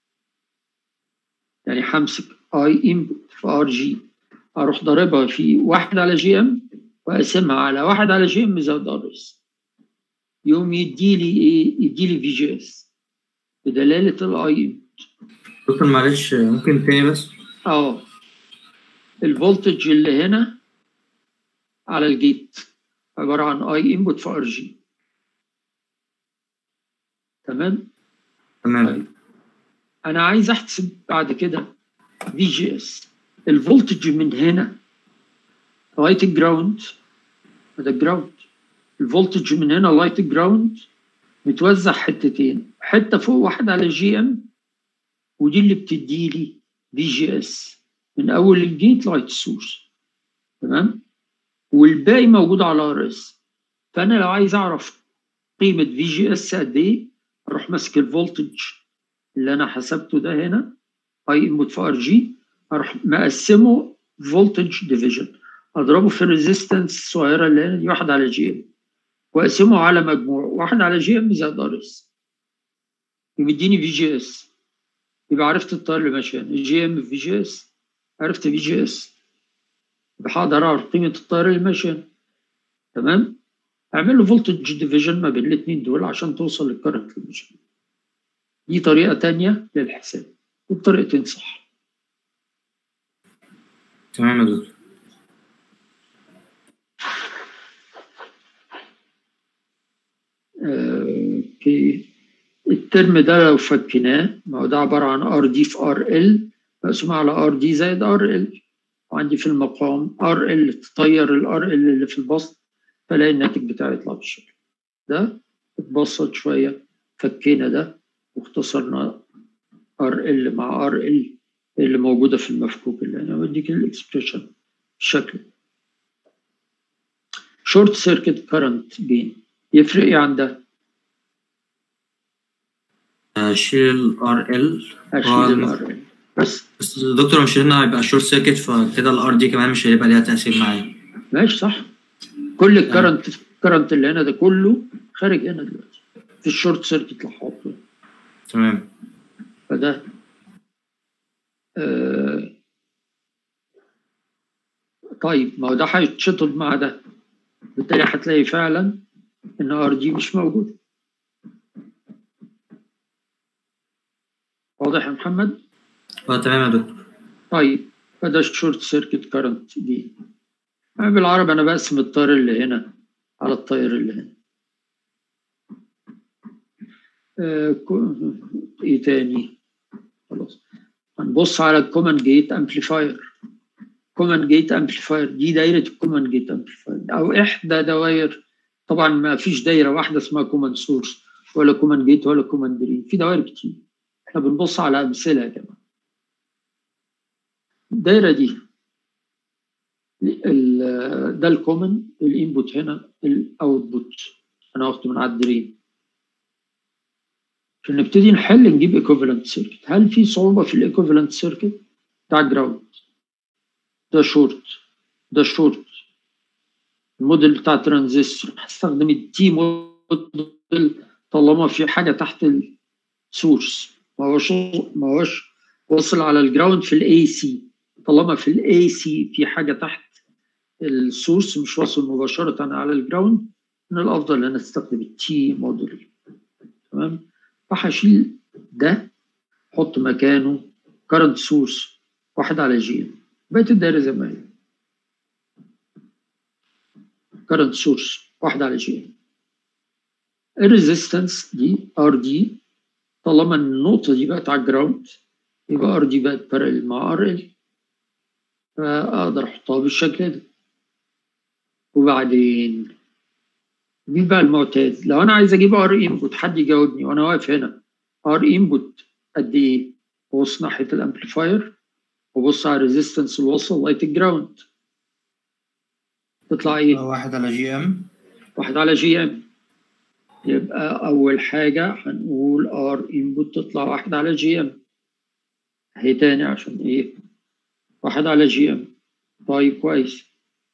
يعني همسك اي انبوت في ار جي اروح ضاربها في واحد على جي ام واقسمها على واحد على جي ام زائد ار اس يوم يدي لي ايه يدي لي في جي اس بدلاله الاي انبوت دكتور معلش ممكن تاني بس اه الفولتج اللي هنا على الجيت عباره عن اي انبوت في ار جي تمام تمام طيب. انا عايز احسب بعد كده في جي اس الفولتج من هنا لغايه الجراوند ده الجراوند الفولتج من هنا لغايه الجراوند متوزع حتتين حته فوق واحده على جي ام ودي اللي بتدي لي في جي اس من اول الجيت لغايه السورس تمام والباقي موجود على ار اس فانا لو عايز اعرف قيمه في جي اس قد ايه اروح ماسك الفولتج اللي انا حسبته ده هنا اي انبوت في ار جي اروح مقسمه فولتج ديفيجن اضربه في الريزيستنس الصغيره اللي هنا دي واحد على جي ام واقسمه على مجموع واحد على جي ام زائد ار اس يمديني في جي اس يبقى عرفت التيار اللي ماشي هنا جي ام في جي اس عرفت في جي اس يبقى هقدر اعرف قيمه التيار اللي ماشي هنا تمام اعمل له فولتج ديفيجن ما بين الاثنين دول عشان توصل للكرنت اللي ماشي دي طريقه تانية للحساب وبطريقتين صح تمام يا دكتور آه، اوكي الترم ده لو فكيناه ما هو ده عباره عن ار دي في ار ال مقسوم على ار دي زائد ار ال وعندي في المقام ار ال تطير الار ال اللي في البسط فلاقي الناتج بتاعي يطلع بالشكل ده اتبسط شويه فكينا ده واختصرنا ار ال مع ار ال اللي موجوده في المفكوك اللي انا بديك الاكسبريشن بالشكل شورت سيركت كارنت جين يفرق ايه عن ده هشيل الار ال هشيل الار بس بس دكتور مش هنا هيبقى شورت سيركت فكده الار دي كمان مش هيبقى ليها تاثير معايا ماشي صح كل الكرنت الكرنت اللي هنا ده كله خارج هنا دلوقتي في الشورت سيركت اللي حاطه تمام فده آه طيب ما هو ده هيتشطب مع ده بالتالي هتلاقي فعلا ان ار دي مش موجود واضح يا محمد؟ اه تمام يا دكتور طيب فده الشورت سيركت كارنت دي يعني بالعربي انا بقسم التيار اللي هنا على التيار اللي هنا آه ايه تاني خلاص هنبص على الكومن جيت امبليفاير كومن جيت امبليفاير دي دايره الكومن جيت امبليفاير او احدى دوائر طبعا ما فيش دايره واحده اسمها كومن سورس ولا كومن جيت ولا كومن درين في دوائر كتير احنا بنبص على امثله يا جماعه الدايره دي ده الكومن الانبوت هنا الاوتبوت انا واخده من على الدرين عشان نبتدي نحل نجيب ايكوفالنت سيركت هل في صعوبه في الايكوفالنت سيركت بتاع جراوند ده شورت ده شورت الموديل بتاع ترانزستور هستخدم التي موديل طالما في حاجه تحت السورس ما هوش ما هوش واصل على الجراوند في الاي سي طالما في الاي سي في حاجه تحت السورس مش واصل مباشره على الجراوند من الافضل ان انا استخدم التي موديل تمام فهشيل ده احط مكانه كرنت سورس واحد على جي بقت الدايره زي ما هي كرنت سورس واحد على جي الريزيستنس دي ار دي طالما النقطه دي بقت على الجراوند يبقى ار دي بقت بارل مع ار ال فاقدر احطها بالشكل ده وبعدين مين بقى المعتاد لو انا عايز اجيب ار انبوت حد يجاوبني وانا واقف هنا ار انبوت قد ايه ببص ناحيه الامبليفاير وبص على الريزيستنس الوصل لغايه الجراوند تطلع ايه؟ واحد على جي ام واحد على جي ام يبقى اول حاجه هنقول ار انبوت تطلع واحد على جي ام هي تاني عشان ايه؟ واحد على جي ام طيب كويس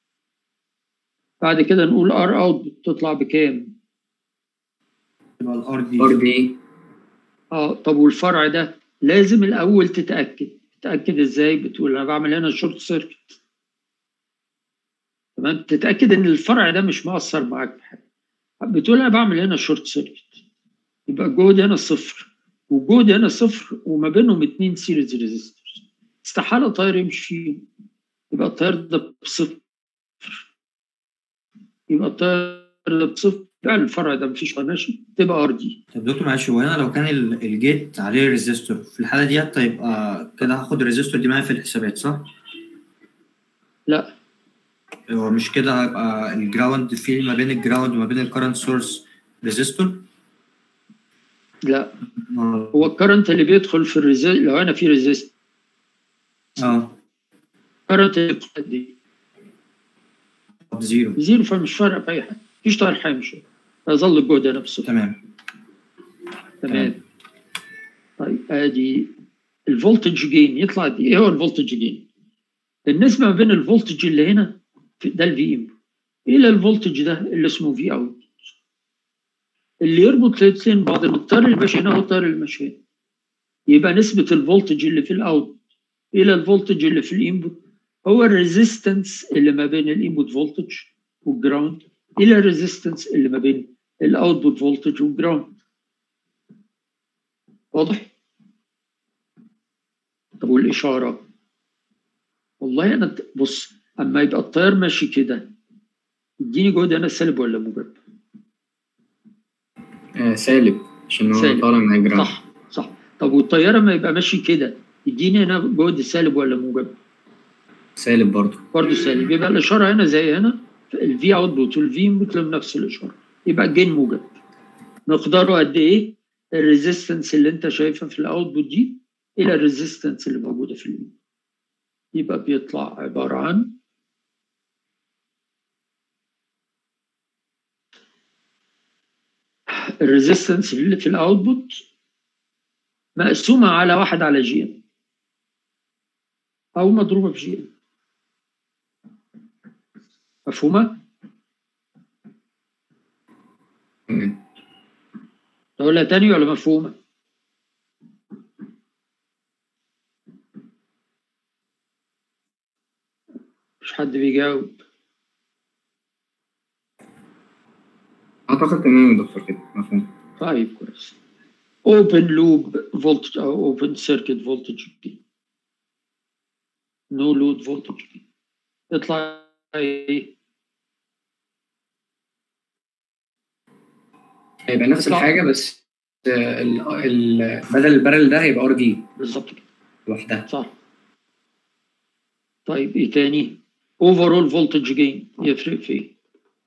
بعد كده نقول ار اوت تطلع بكام؟ يبقى الار دي ار دي اه طب والفرع ده لازم الاول تتاكد تتاكد ازاي بتقول انا بعمل هنا شورت سيركت تمام تتاكد ان الفرع ده مش مؤثر معاك في حاجه بتقول انا بعمل هنا شورت سيركت يبقى الجهد هنا صفر والجهد هنا صفر وما بينهم اتنين سيريز ريزيستورز استحاله التيار يمشي فيهم يبقى التيار ده بصفر يبقى التيار ده بصفر فعلا الفرع ده مفيش ماشي تبقى ار دي طب دكتور معلش هو هنا لو كان ال- الجيت عليه ريزيستور في الحاله ديت هيبقى كده هاخد الريزيستور دي معايا في الحسابات صح؟ لا هو مش كده هيبقى الجراوند في ما بين الجراوند وما بين الكرنت سورس ريزيستور؟ لا هو الكرنت اللي بيدخل في الريزي لو انا في ريزيست اه الكرنت اللي بيدخل قد ايه؟ طب زيرو زيرو فمش فارق في اي حاجه مفيش تيار هيمشي هيظل الجهد هنا بصفر تمام تمام طيب ادي الفولتج جين يطلع قد ايه هو الفولتج جين النسبه ما بين الفولتج اللي هنا في- ده الفي ام الى الفولتج ده اللي اسمه في اوت اللي يربط الاثنين بعض إن التيار اللي ماشي هنا هو التيار اللي ماشي هنا يبقى نسبه الفولتج اللي في الاوت الى الفولتج اللي في الانبوت هو الريزيستنس اللي ما بين الانبوت فولتج والجراوند الى الريزيستنس اللي ما بين الاوتبوت فولتج والجراوند واضح؟ طب والإشارة؟ والله أنا ت- بص أما يبقى التيار ماشي كده اديني جهد أنا سالب ولا موجب؟ آه سالب عشان هو سالب. طالع من الجراوند صح صح طب والطيارة ما يبقى ماشي كده اديني هنا جهد سالب ولا موجب؟ سالب برضه برضه سالب يبقى الإشارة هنا زي هنا الفي اوتبوت والفي انبوت لهم نفس الإشارة يبقى الجين موجب مقداره قد إيه؟ الريزيستنس اللي أنت شايفها في الاوتبوت دي إلى الريزيستنس اللي موجودة في الانبوت يبقى بيطلع عبارة عن الريزيستنس اللي في الاوتبوت مقسومه على واحد على جي ام او مضروبه في جي ام مفهومه؟ تمام اقولها تاني ولا مفهومه؟ مش حد بيجاوب اعتقد تمام يا دكتور كده مفهوم طيب كويس open loop voltage او open circuit voltage gain no load voltage gain يطلع ايه هيبقى نفس يطلع- الحاجه بس آه، ال- ال- بدل البارل ده هيبقى ار جي بالظبط كده لوحدها صح طيب ايه تاني overall voltage gain يفرق في ايه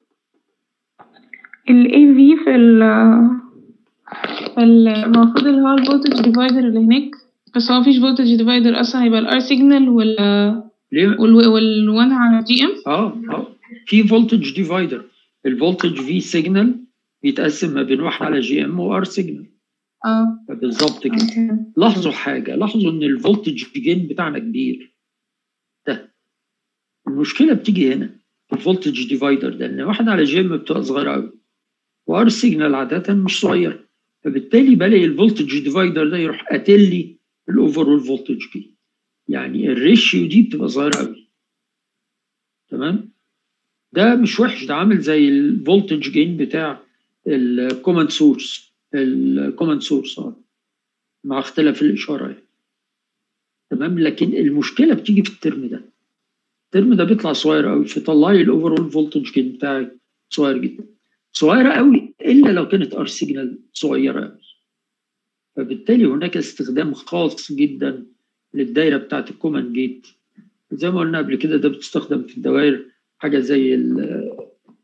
ال AV في ال ال- المفروض اللي هو الفولتج ديفايدر اللي هناك بس هو مفيش فولتج ديفايدر اصلا يبقى الار سيجنال وال ليه وال والوان على جي ام اه اه في فولتج ديفايدر الفولتج في سيجنال بيتقسم ما بين واحد على جي ام وار سيجنال اه بالظبط كده اوكي لاحظوا حاجه لاحظوا ان الفولتج جين بتاعنا كبير ده المشكله بتيجي هنا في الفولتج ديفايدر ده ان واحد على جي ام بتبقى صغيره قوي وار سيجنال عاده مش صغير فبالتالي بلاقي الفولتج ديفايدر ده يروح قاتل لي الاوفرول فولتج جين يعني الريشيو دي بتبقى صغيره قوي تمام ده مش وحش ده عامل زي الفولتج جين بتاع الكوماند سورس الكوماند سورس اه مع اختلاف الاشاره يعني. تمام لكن المشكله بتيجي في الترم ده الترم ده بيطلع صغير قوي فطلع لي الاوفرول فولتج جين بتاعي صغير جدا صغيره قوي الا لو كانت ار سيجنال صغيره قوي فبالتالي هناك استخدام خاص جدا للدايره بتاعت الكوماند جيت زي ما قلنا قبل كده ده بتستخدم في الدوائر حاجه زي ال-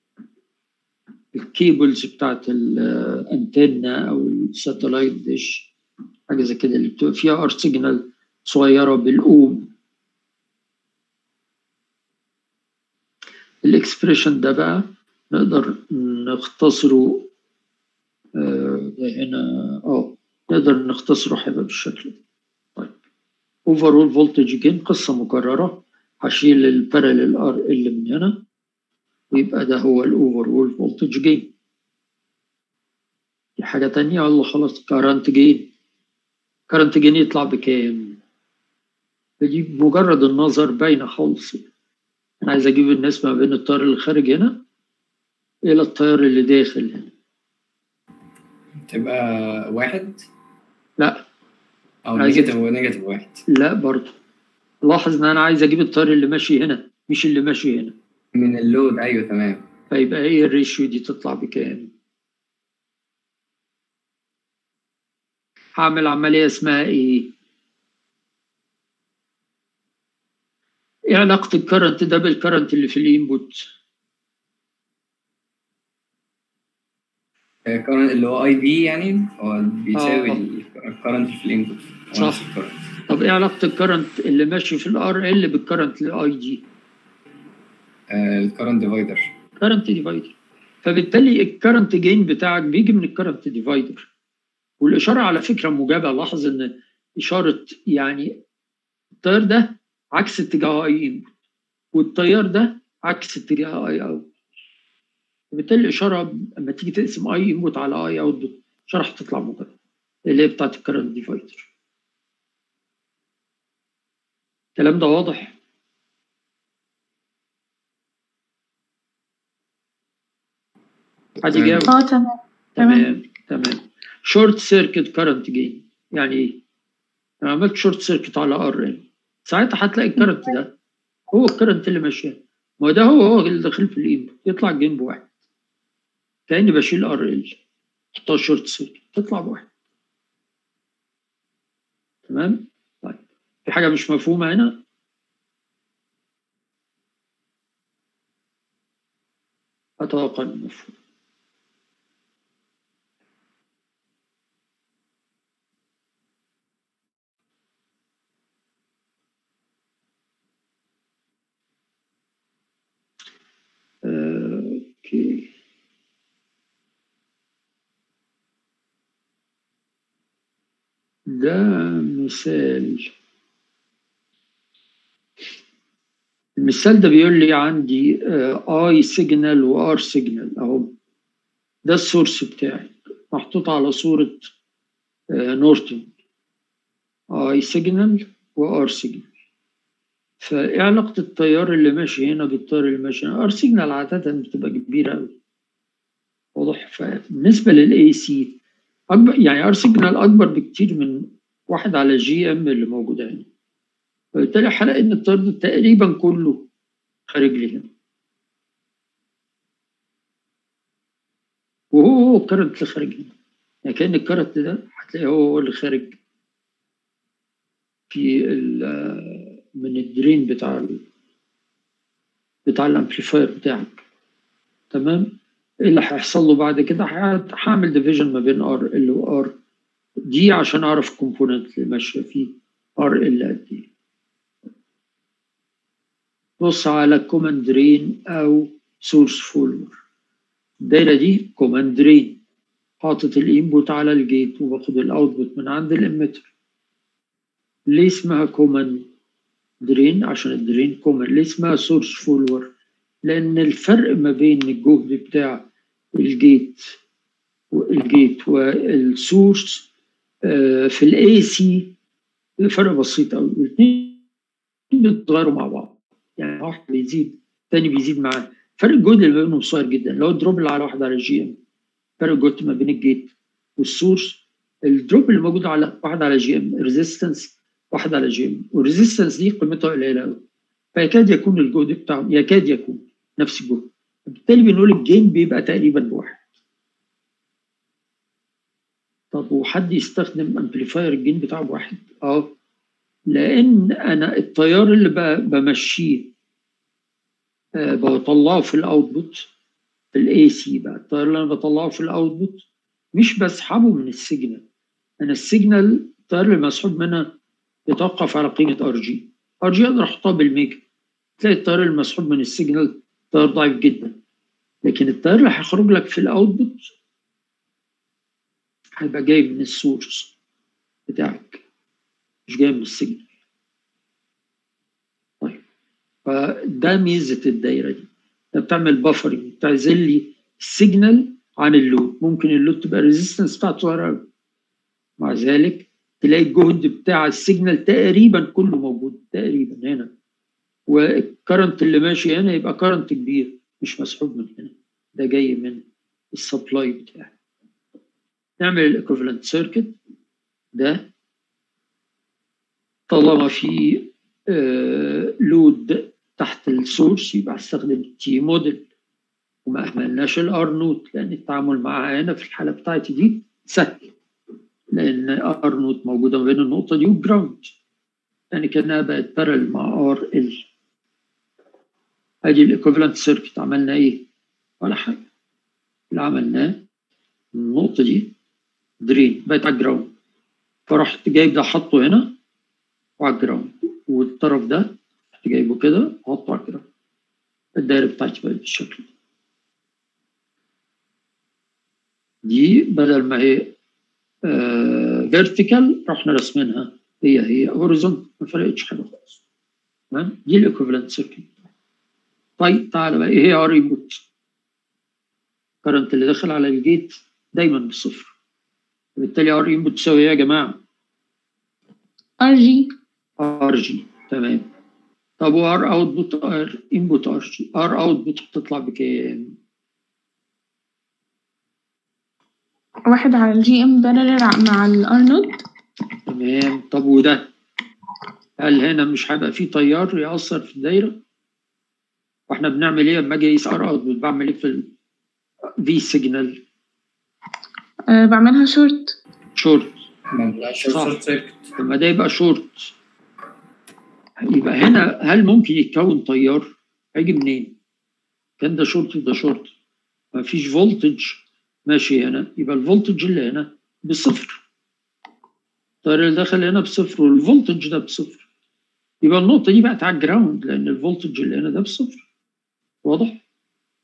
الكيبلز بتاعت الانتنة او الساتلايت ديش حاجه زي كده اللي بتبقى فيها ار سيجنال صغيره بالاوم الاكسبريشن ده بقى نقدر نختصره آه، ده هنا اه نقدر نختصره هيبقى بالشكل ده طيب اوفرول فولتج جين قصه مكرره هشيل الباراليل ار اللي من هنا ويبقى ده هو الاوفرول فولتج جين في حاجه تانية والله خلاص كارنت جين كارنت جين يطلع بكام فدي بمجرد النظر باينه خالص انا عايز اجيب النسبه ما بين التيار اللي خارج هنا الى التيار اللي داخل هنا تبقى واحد لا او عايز- نيجاتيف نيجاتيف واحد لا برضه لاحظ ان انا عايز اجيب التيار اللي ماشي هنا مش اللي ماشي هنا من اللود ايوه تمام فيبقى ايه الريشيو دي تطلع بكام هعمل عملية اسمها ايه ايه علاقة الكرنت ده بالكرنت اللي في الانبوت آه، current اللي هو اي بي يعني هو بيساوي آه. الكرنت في الانبوت صح. طب ايه علاقة الكرنت اللي ماشي في الار ال بالكرنت الاي دي الكرنت ديفايدر كرنت ديفايدر فبالتالي الكرنت جين بتاعك بيجي من الكرنت ديفايدر والاشاره على فكره موجبه لاحظ ان اشاره يعني التيار ده عكس اتجاه اي انبوت والتيار ده عكس اتجاه اي اوت وبالتالي الاشاره لما تيجي تقسم اي انبوت على اي اوت الاشاره هتطلع موجبه اللي هي بتاعت الكرنت ديفايدر الكلام ده واضح حد تمام. يجاوب اه تمام تمام تمام شورت سيركت كارنت جين يعني ايه؟ انا عملت شورت سيركت على ار ان ساعتها هتلاقي الكرنت ده هو الكرنت اللي ماشي ما ده هو هو اللي داخل في الانبوت يطلع الجين بواحد كاني بشيل ار ال احطها شورت سيركت تطلع بواحد تمام طيب في حاجه مش مفهومه هنا اتوقع انه مفهوم آه، اوكي ده مثال المثال ده بيقول لي عندي اي سيجنال وار سيجنال اهو ده السورس بتاعي محطوط على صورة نورتون اي سيجنال وار سيجنال فايه علاقة التيار اللي ماشي هنا بالتيار اللي ماشي هنا ار سيجنال عادة بتبقى كبيرة قوي واضح فبالنسبة للاي سي اكبر يعني ار سيجنال اكبر بكتير من واحد على جي ام اللي موجودة هنا فبالتالي هلاقي ان التيار ده تقريبا كله خارج لي هنا وهو هو الكرنت اللي خارج هنا يعني كان الكرنت ده هتلاقيه هو هو اللي خارج في من الدرين بتاع ال بتاع الامبليفاير بتاعك تمام ايه اللي هيحصل له بعد كده هعمل ديفيجن ما بين ار ال وار دي عشان اعرف الكومبوننت اللي ماشيه فيه ار ال قد ايه بص على كوماند درين او سورس فولور الدايره دي كوماند درين حاطط الانبوت على الجيت وباخد الاوتبوت من عند الاميتر ليه اسمها كوماند درين عشان الدرين كومن ليه اسمها سورس فولور لان الفرق ما بين الجهد بتاع الجيت والجيت والسورس في الاي سي فرق بسيط قوي الاثنين بيتغيروا مع بعض يعني واحد بيزيد الثاني بيزيد معاه فرق الجهد اللي ما بينهم صغير جدا لو الدروب اللي على واحد على جي ام فرق الجهد ما بين الجيت والسورس الدروب اللي موجود على واحد على جي ام ريزيستنس واحد على جي ام والريزيستنس دي قيمتها قليله قوي فيكاد يكون الجهد بتاعه يكاد يكون نفس الجهد بالتالي بنقول الجين بيبقى تقريبا بواحد طب وحد يستخدم امبليفاير الجين بتاعه بواحد اه لان انا التيار اللي بمشيه آه بطلعه في الاوتبوت في الاي سي بقى التيار اللي انا بطلعه في الاوتبوت مش بسحبه من السيجنال انا السيجنال التيار اللي مسحوب منها يتوقف على قيمه ار جي ار جي اقدر احطها بالميجا تلاقي التيار المسحوب من السيجنال تيار ضعيف جدا لكن التيار اللي هيخرج لك في الاوتبوت هيبقى جاي من السورس بتاعك مش جاي من السيجنال طيب فده ميزه الدايره دي انت بتعمل بافرنج بتعزل لي السيجنال عن اللود ممكن اللود تبقى الريزيستنس بتاعته صغيره مع ذلك تلاقي الجهد بتاع السيجنال تقريبا كله موجود تقريبا هنا والكرنت اللي ماشي هنا يبقى كرنت كبير مش مسحوب من هنا ده جاي من السبلاي بتاعي نعمل الايكوفالنت سيركت ده طالما في آه لود تحت السورس يبقى هستخدم التي موديل وما اهملناش الار نوت لان التعامل معاها هنا في الحاله بتاعتي دي سهل لان ار نوت موجوده ما بين النقطه دي والجراوند يعني كانها بقت بارل مع ار ال ادي الايكوفالنت سيركت عملنا ايه ولا حاجه اللي عملناه النقطه دي درين بقت على الجراوند فرحت جايب ده حطه هنا وعلى الجراوند والطرف ده رحت جايبه كده وحطه على الجراوند الدايره بتاعتي بقت بالشكل ده دي بدل ما هي فيرتيكال آه رحنا رسمينها هي هي هوريزونت ما فرقتش حاجه خالص تمام دي الايكوفالنت سيركت طيب تعالى بقى ايه هي ار انبوت الكرنت اللي داخل على الجيت دايما بصفر وبالتالي ار انبوت تساوي ايه يا جماعه ار جي ار جي تمام طب وار اوتبوت ار انبوت ار جي ار اوتبوت بتطلع بكام واحد على الجي ام بارلل مع الار نوت تمام طب وده هل هنا مش هيبقى فيه تيار يأثر في الدايرة؟ واحنا بنعمل ايه لما اجي اقيس ار اوتبوت بعمل ايه في الفي سيجنال؟ أه بعملها شورت شورت شورت سيركت لما ده يبقى شورت يبقى هنا هل ممكن يتكون تيار؟ هيجي منين؟ كان ده شورت وده شورت مفيش فولتج ماشي هنا يبقى الفولتج اللي هنا بصفر التيار اللي داخل هنا بصفر والفولتج ده بصفر يبقى النقطة دي بقت على الجراوند لأن الفولتج اللي هنا ده بصفر واضح؟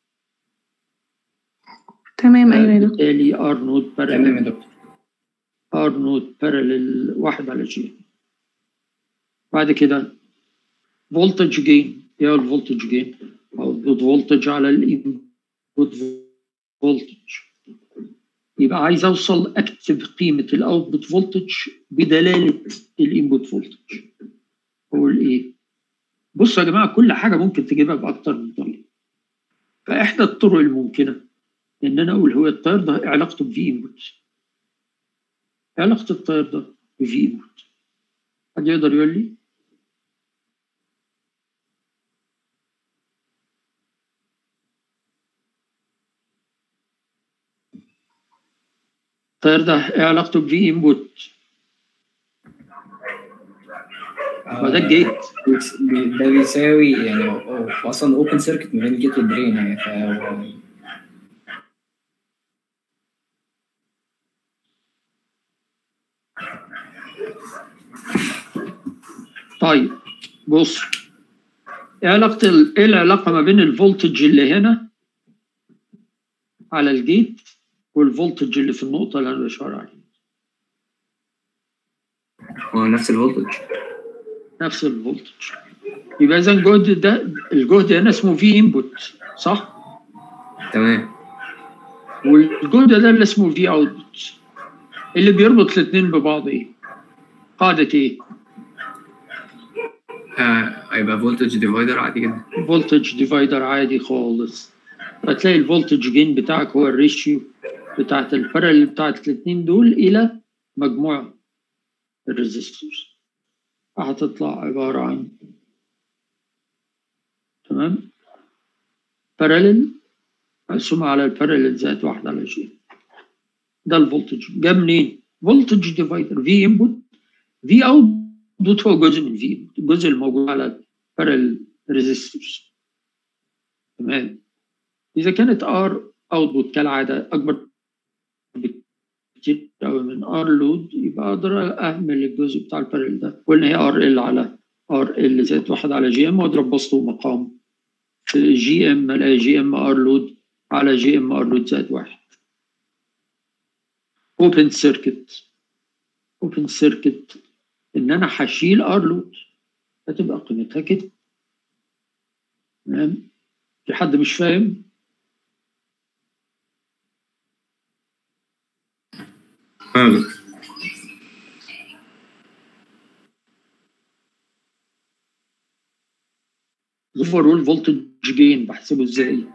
تمام أيوة يا دكتور بالتالي ار نوت تمام يا دكتور ار نود بارلل واحد على جي بعد كده فولتج جين ايه هو الفولتج جين اوتبوت فولتج على الانبوت فولتج يبقى عايز اوصل اكتب قيمه الاوتبوت فولتج بدلاله الانبوت فولتج اقول ايه بصوا يا جماعه كل حاجه ممكن تجيبها باكتر من طريقه فاحدى الطرق الممكنه ان انا اقول هو التيار ده علاقته بفي انبوت علاقه التيار ده بفي انبوت حد يقدر يقول لي التيار ده ايه علاقته بفي انبوت هو ده الجيت بيس- بي- ده بيساوي يعني هو هو اصلا اوبن سيركت ما بين الجيت والدرين يعني فهو طيب بص ايه علاقة ال- ايه العلاقة ما بين الفولتج اللي هنا على الجيت والفولتج اللي في النقطة اللي انا بشاور عليها هو نفس الفولتج نفس الفولتج يبقى اذا الجهد ده الجهد هنا اسمه في انبوت صح؟ تمام والجهد ده اللي اسمه في اوتبوت اللي بيربط الاثنين ببعض ايه؟ قاعدة ايه؟ آه، هيبقى فولتج ديفايدر عادي جدا فولتج ديفايدر عادي خالص هتلاقي الفولتج جين بتاعك هو الريشيو بتاعت البارل بتاعت الاثنين دول الى مجموع الريزستورز هتطلع عبارة عن تمام بارلل مقسومة على البارلل زائد واحد على جي ده الفولتج جاب منين؟ فولتج ديفايدر في انبوت في اوتبوت هو جزء من في الجزء الموجود على بارل ريزيستورز تمام اذا كانت ار اوتبوت كالعاده اكبر بكتير قوي من ار لود يبقى اقدر اهمل الجزء بتاع البارل ده وان هي ار ال على ار ال زائد واحد على جي ام واضرب بسطه مقام في جي ام الاقي جي ام ار لود على جي ام ار لود زائد واحد اوبن سيركت اوبن سيركت ان انا هشيل ار لود هتبقى قيمتها كده تمام في حد مش فاهم فاهم اوفرول فولتج جين بحسبه ازاي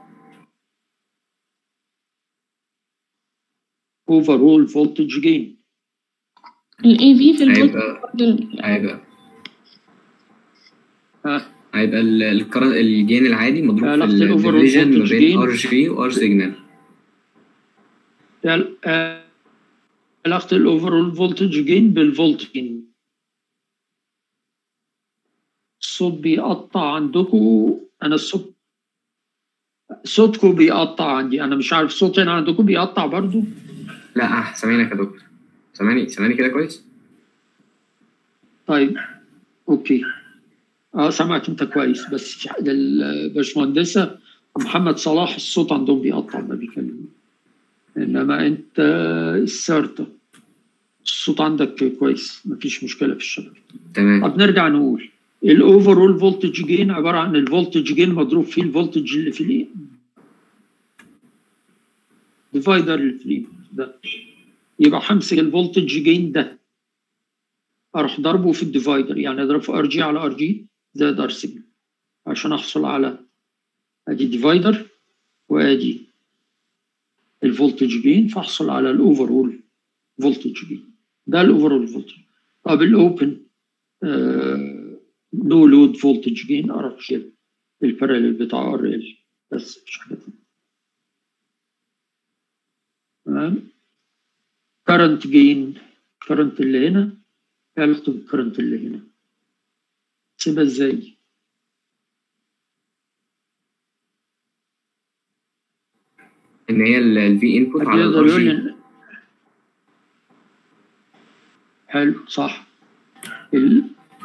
اوفرول فولتج جين ال AV في الفولت هيبقى هيبقى ها هيبقى ال- الكرن- الجين العادي مضروب في علاقة ال overall الديفيجن ما voltage بين gain. ار جي وار سيجنال يعني، آه، علاقة الاوفرول فولتج جين بالفولت جين الصوت بيقطع عندكم انا الصوت صوتكم بيقطع عندي انا مش عارف صوتي انا عندكم بيقطع برضو لا آه، سامعينك يا دكتور سامعني سامعني كده كويس طيب اوكي اه سمعت انت كويس بس الباشمهندسه محمد صلاح الصوت عندهم بيقطع ما بيكلموا انما انت السارتة الصوت عندك كويس مفيش مشكله في الشبكه تمام طب نرجع نقول الاوفرول فولتج جين عباره عن الفولتج جين مضروب فيه الفولتج اللي في الايه ديفايدر اللي في الايه ده يبقى همسك الفولتج جين ده اروح ضربه في الديفايدر يعني اضرب في ار جي على ار جي زائد ار سيجما عشان احصل على ادي ديفايدر وادي الفولتج جين فاحصل على الاوفرول فولتج جين ده الاوفرول فولتج طب الاوبن نو لود فولتج جين اروح شيل الباراليل بتاع ار ال بس مش حاجه تانية. تمام كرنت جين كرنت اللي هنا إيه علاقته بالكرنت اللي هنا سيبها ازاي ان هي الفي انبوت حد على يقدر الار يقول جي لي حلو صح ال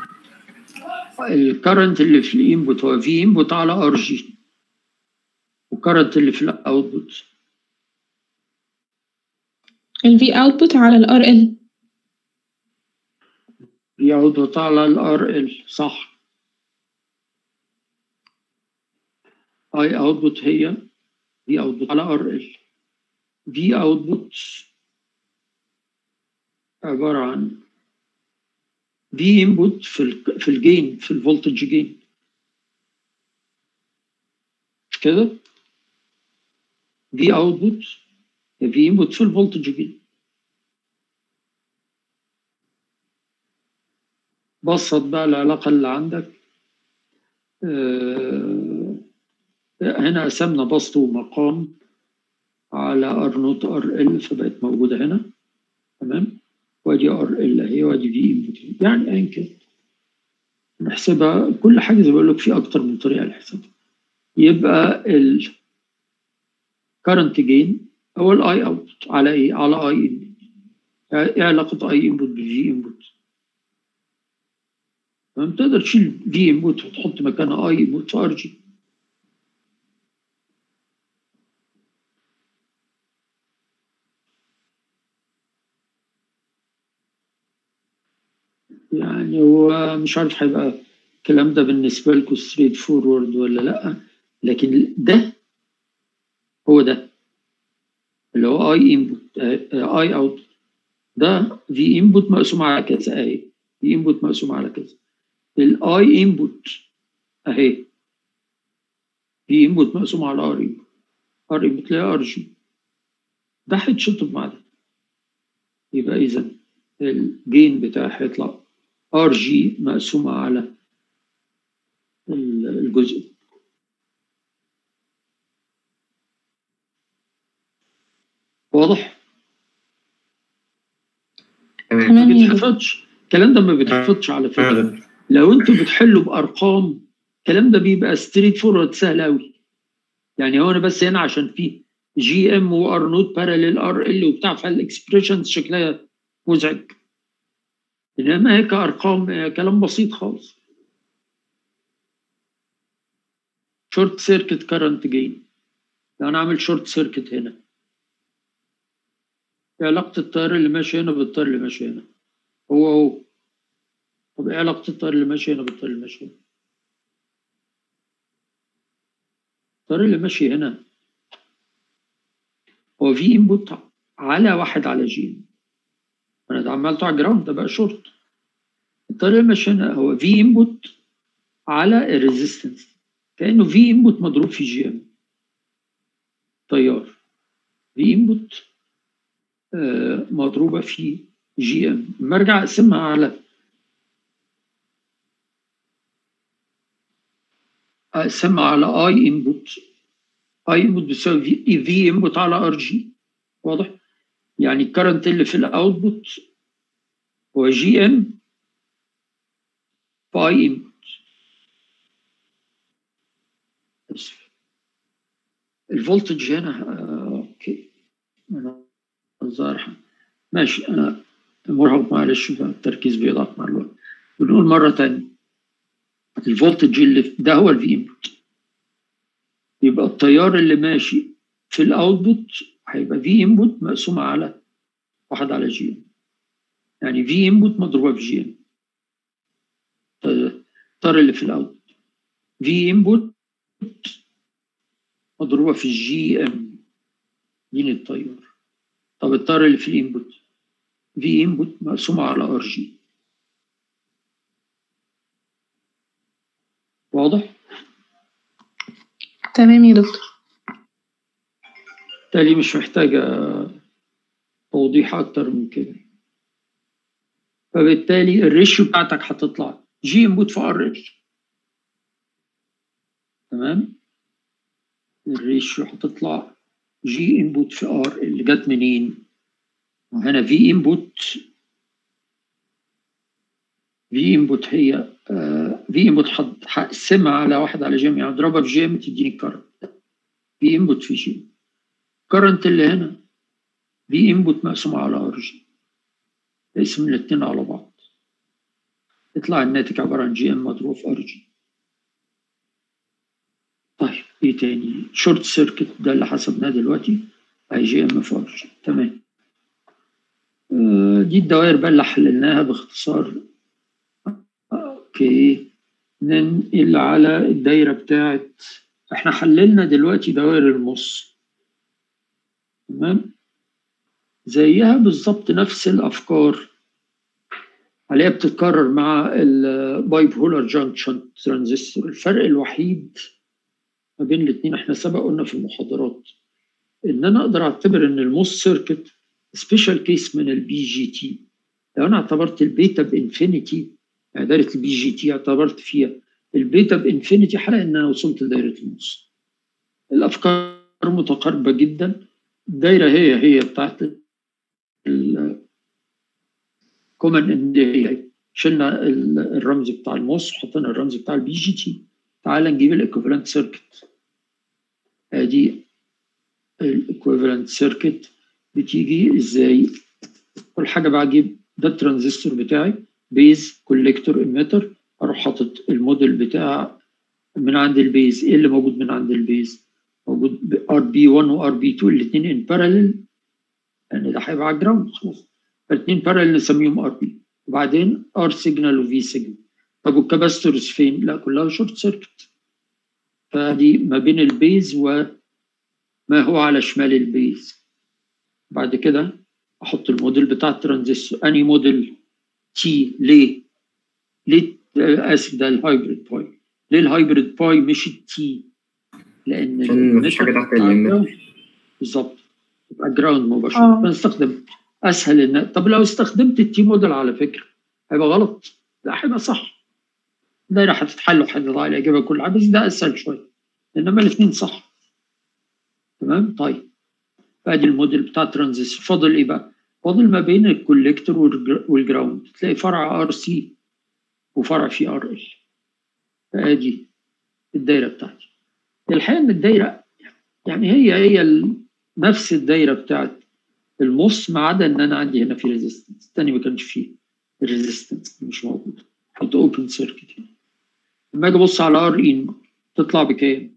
الكرنت اللي في الانبوت هو في انبوت على ار جي وكرنت اللي في الاوتبوت ال V output على ال RL في اوتبوت على الار ال صح اي اوتبوت هي في اوتبوت على ار ال في اوتبوت عباره عن في انبوت في ال في الجين في الفولتج جين مش كده في اوتبوت في انبوت في الفولتج جين بسط بقى العلاقه اللي عندك آه، هنا قسمنا بسط ومقام على ار نوت ار ال فبقت موجوده هنا تمام وادي ار ال اهي وادي في انبوت يعني ايا كان نحسبها كل حاجه زي ما بقول لك في اكتر من طريقه لحسابها يبقى ال current gain هو الاي اوت على ايه؟ على اي انبوت ايه علاقه اي انبوت بفي انبوت؟ تمام تقدر تشيل في انبوت وتحط مكانها اي انبوت في ار جي يعني هو مش عارف هيبقى الكلام ده بالنسبة لكم ستريت فورورد ولا لأ لكن ده هو ده اللي هو اي انبوت اي اوت ده في انبوت مقسوم على كذا اهي في انبوت مقسوم على كذا الاي انبوت اهي في انبوت مقسوم على ار انبوت ار انبوت اللي هي ار جي ده هيتشطب مع ده يبقى اذا الجين بتاعي هيطلع ار جي مقسومة على الجزء واضح؟ تمام تمام ما يا دكتور بيتحفظش الكلام ده ما بيتحفظش على فكرة لو انتوا بتحلوا بارقام الكلام ده بيبقى ستريت فورورد سهل قوي يعني هو انا بس هنا عشان في جي ام وار نوت باراليل ار ال وبتاع فالاكسبريشنز شكلها مزعج انما هيك ارقام آه، كلام بسيط خالص شورت سيركت كارنت جين لو انا عامل شورت سيركت هنا ايه علاقة التيار اللي ماشي هنا بالتيار اللي ماشي هنا هو هو طب ايه علاقة التيار اللي ماشي هنا بالتيار اللي ماشي هنا التيار اللي ماشي هنا هو في انبوت على واحد على جي انا ده عملته على جراوند ده بقى شورت التيار اللي ماشي هنا هو في انبوت على الريزيستنس كانه في انبوت مضروب في جي ام تيار في انبوت آه، مضروبه في جي ام لما ارجع اقسمها على اقسمها على اي انبوت اي انبوت بتساوي في في انبوت على ار جي واضح يعني الكرنت اللي في الاوتبوت هو جي ام في اي انبوت اسف الفولتج هنا آه، اوكي انا الظاهر ماشي انا مرهق معلش بقى التركيز بيضعف مع الوقت بنقول مره تانية الفولتج اللي في- ده هو الفي انبوت يبقى التيار اللي ماشي في الاوتبوت هيبقى في انبوت مقسومه على واحد على جي ام يعني في انبوت مضروبه في جي ام التيار اللي في الاوتبوت في انبوت مضروبه في الجي ام دين التيار طب التيار اللي في الانبوت في انبوت مقسومه على ار جي واضح؟ تمام يا دكتور بالتالي مش محتاجة توضيح أكتر من كده فبالتالي الريشيو بتاعتك هتطلع جي انبوت في ار ال تمام الريشيو هتطلع جي انبوت في ار اللي جت منين؟ وهنا في انبوت في انبوت هي في انبوت هقسمها على واحد على جيم يعني اضربها في جيم تديني الكرنت في انبوت في جيم الكرنت اللي هنا في انبوت مقسومة على ار جي اقسم الاتنين على بعض يطلع الناتج عبارة عن جي ام مضروب في ار جي طيب ايه تاني شورت سيركت ده اللي حسبناه دلوقتي اي جي ام في ار جي تمام آه، دي الدوائر بقى اللي حللناها باختصار اوكي ننقل على الدايره بتاعت احنا حللنا دلوقتي دوائر المص تمام زيها بالظبط نفس الافكار عليها بتتكرر مع البايب هولر جانكشن ترانزستور الفرق الوحيد ما بين الاثنين احنا سبق قلنا في المحاضرات ان انا اقدر اعتبر ان الموس سيركت سبيشال كيس من البي جي تي لو انا اعتبرت البيتا بانفينيتي يعني دايره البي جي تي اعتبرت فيها البيتا بانفينيتي حلقه ان انا وصلت لدايره الموس الافكار متقاربه جدا الدايره هي هي بتاعت الكومن ان هي شلنا الرمز بتاع الموس وحطينا الرمز بتاع البي جي تي تعال نجيب الايكوفالنت سيركت ادي الايكوفالنت سيركت بتيجي ازاي كل حاجه بجيب ده الترانزستور بتاعي بيز كوليكتور اميتر اروح حاطط الموديل بتاع من عند البيز ايه اللي موجود من عند البيز موجود ار بي 1 وار بي 2 الاثنين ان باراليل لان ده هيبقى على الجراوند خلاص فالاثنين باراليل نسميهم ر بي وبعدين ار سيجنال وفي سيجنال طب والكاباستورز فين؟ لا كلها شورت سيركت فدي ما بين البيز وما هو على شمال البيز بعد كده احط الموديل بتاع الترانزستور اني موديل تي ليه؟ ليه اسف ده الهايبريد باي ليه الهايبريد باي مش التي؟ لان عشان مفيش حاجه تحت اليمين بالظبط يبقى جراوند مباشره فنستخدم اسهل ان طب لو استخدمت التي موديل على فكره هيبقى غلط لا هيبقى صح دايره هتتحل وهتطلع الاجابه كلها بس ده اسهل شويه انما الاثنين صح تمام طيب ادي الموديل بتاع الترانزستور فاضل ايه بقى؟ فاضل ما بين الكوليكتور والجراوند تلاقي فرع ار سي وفرع فيه ار ال ادي الدايره بتاعتي الحقيقه ان الدايره يعني هي هي نفس الدايره بتاعت المص ما عدا ان انا عندي هنا في ريزيستنس الثاني ما كانش فيه ريزيستنس مش موجود حط اوبن سيركت هنا لما اجي ابص على ار ان تطلع بكام؟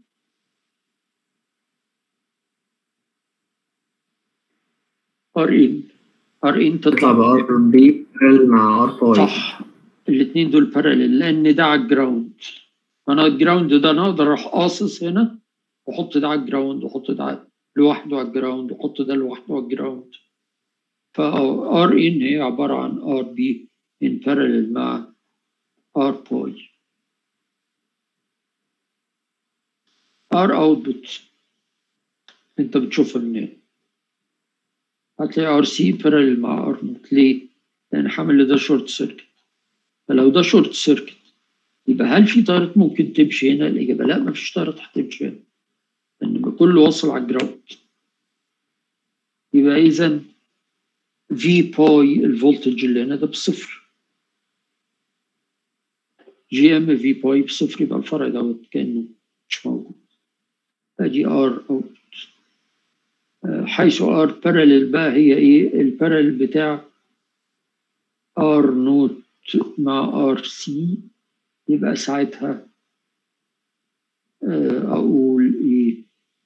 ار ان ار ان تطلع تطلع بار بي مع ار باي صح الاثنين دول باراليل لان ده على الجراوند انا الجراوند ده انا اقدر اروح قاصص هنا واحط ده على الجراوند واحط ده لوحده على الجراوند واحط ده لوحده على الجراوند فار ان هي عباره عن ار بي ان باراليل مع ار باي ار اوتبوت انت بتشوفها منين هتلاقي ار سي باراليل مع ار نوت ليه؟ لان حامل ده شورت سيركت فلو ده شورت سيركت يبقى هل في تيارات ممكن تمشي هنا؟ الإجابة لا مفيش تيارات هتمشي هنا لأن كله واصل على الجراوند يبقى إذا في باي الفولتج اللي هنا ده بصفر جي ام في باي بصفر يبقى الفرع دوت كأنه مش موجود ادي ار اوت حيث ار باراليل بقى هي ايه الباراليل بتاع ار نوت مع ار سي يبقى ساعتها اقول ايه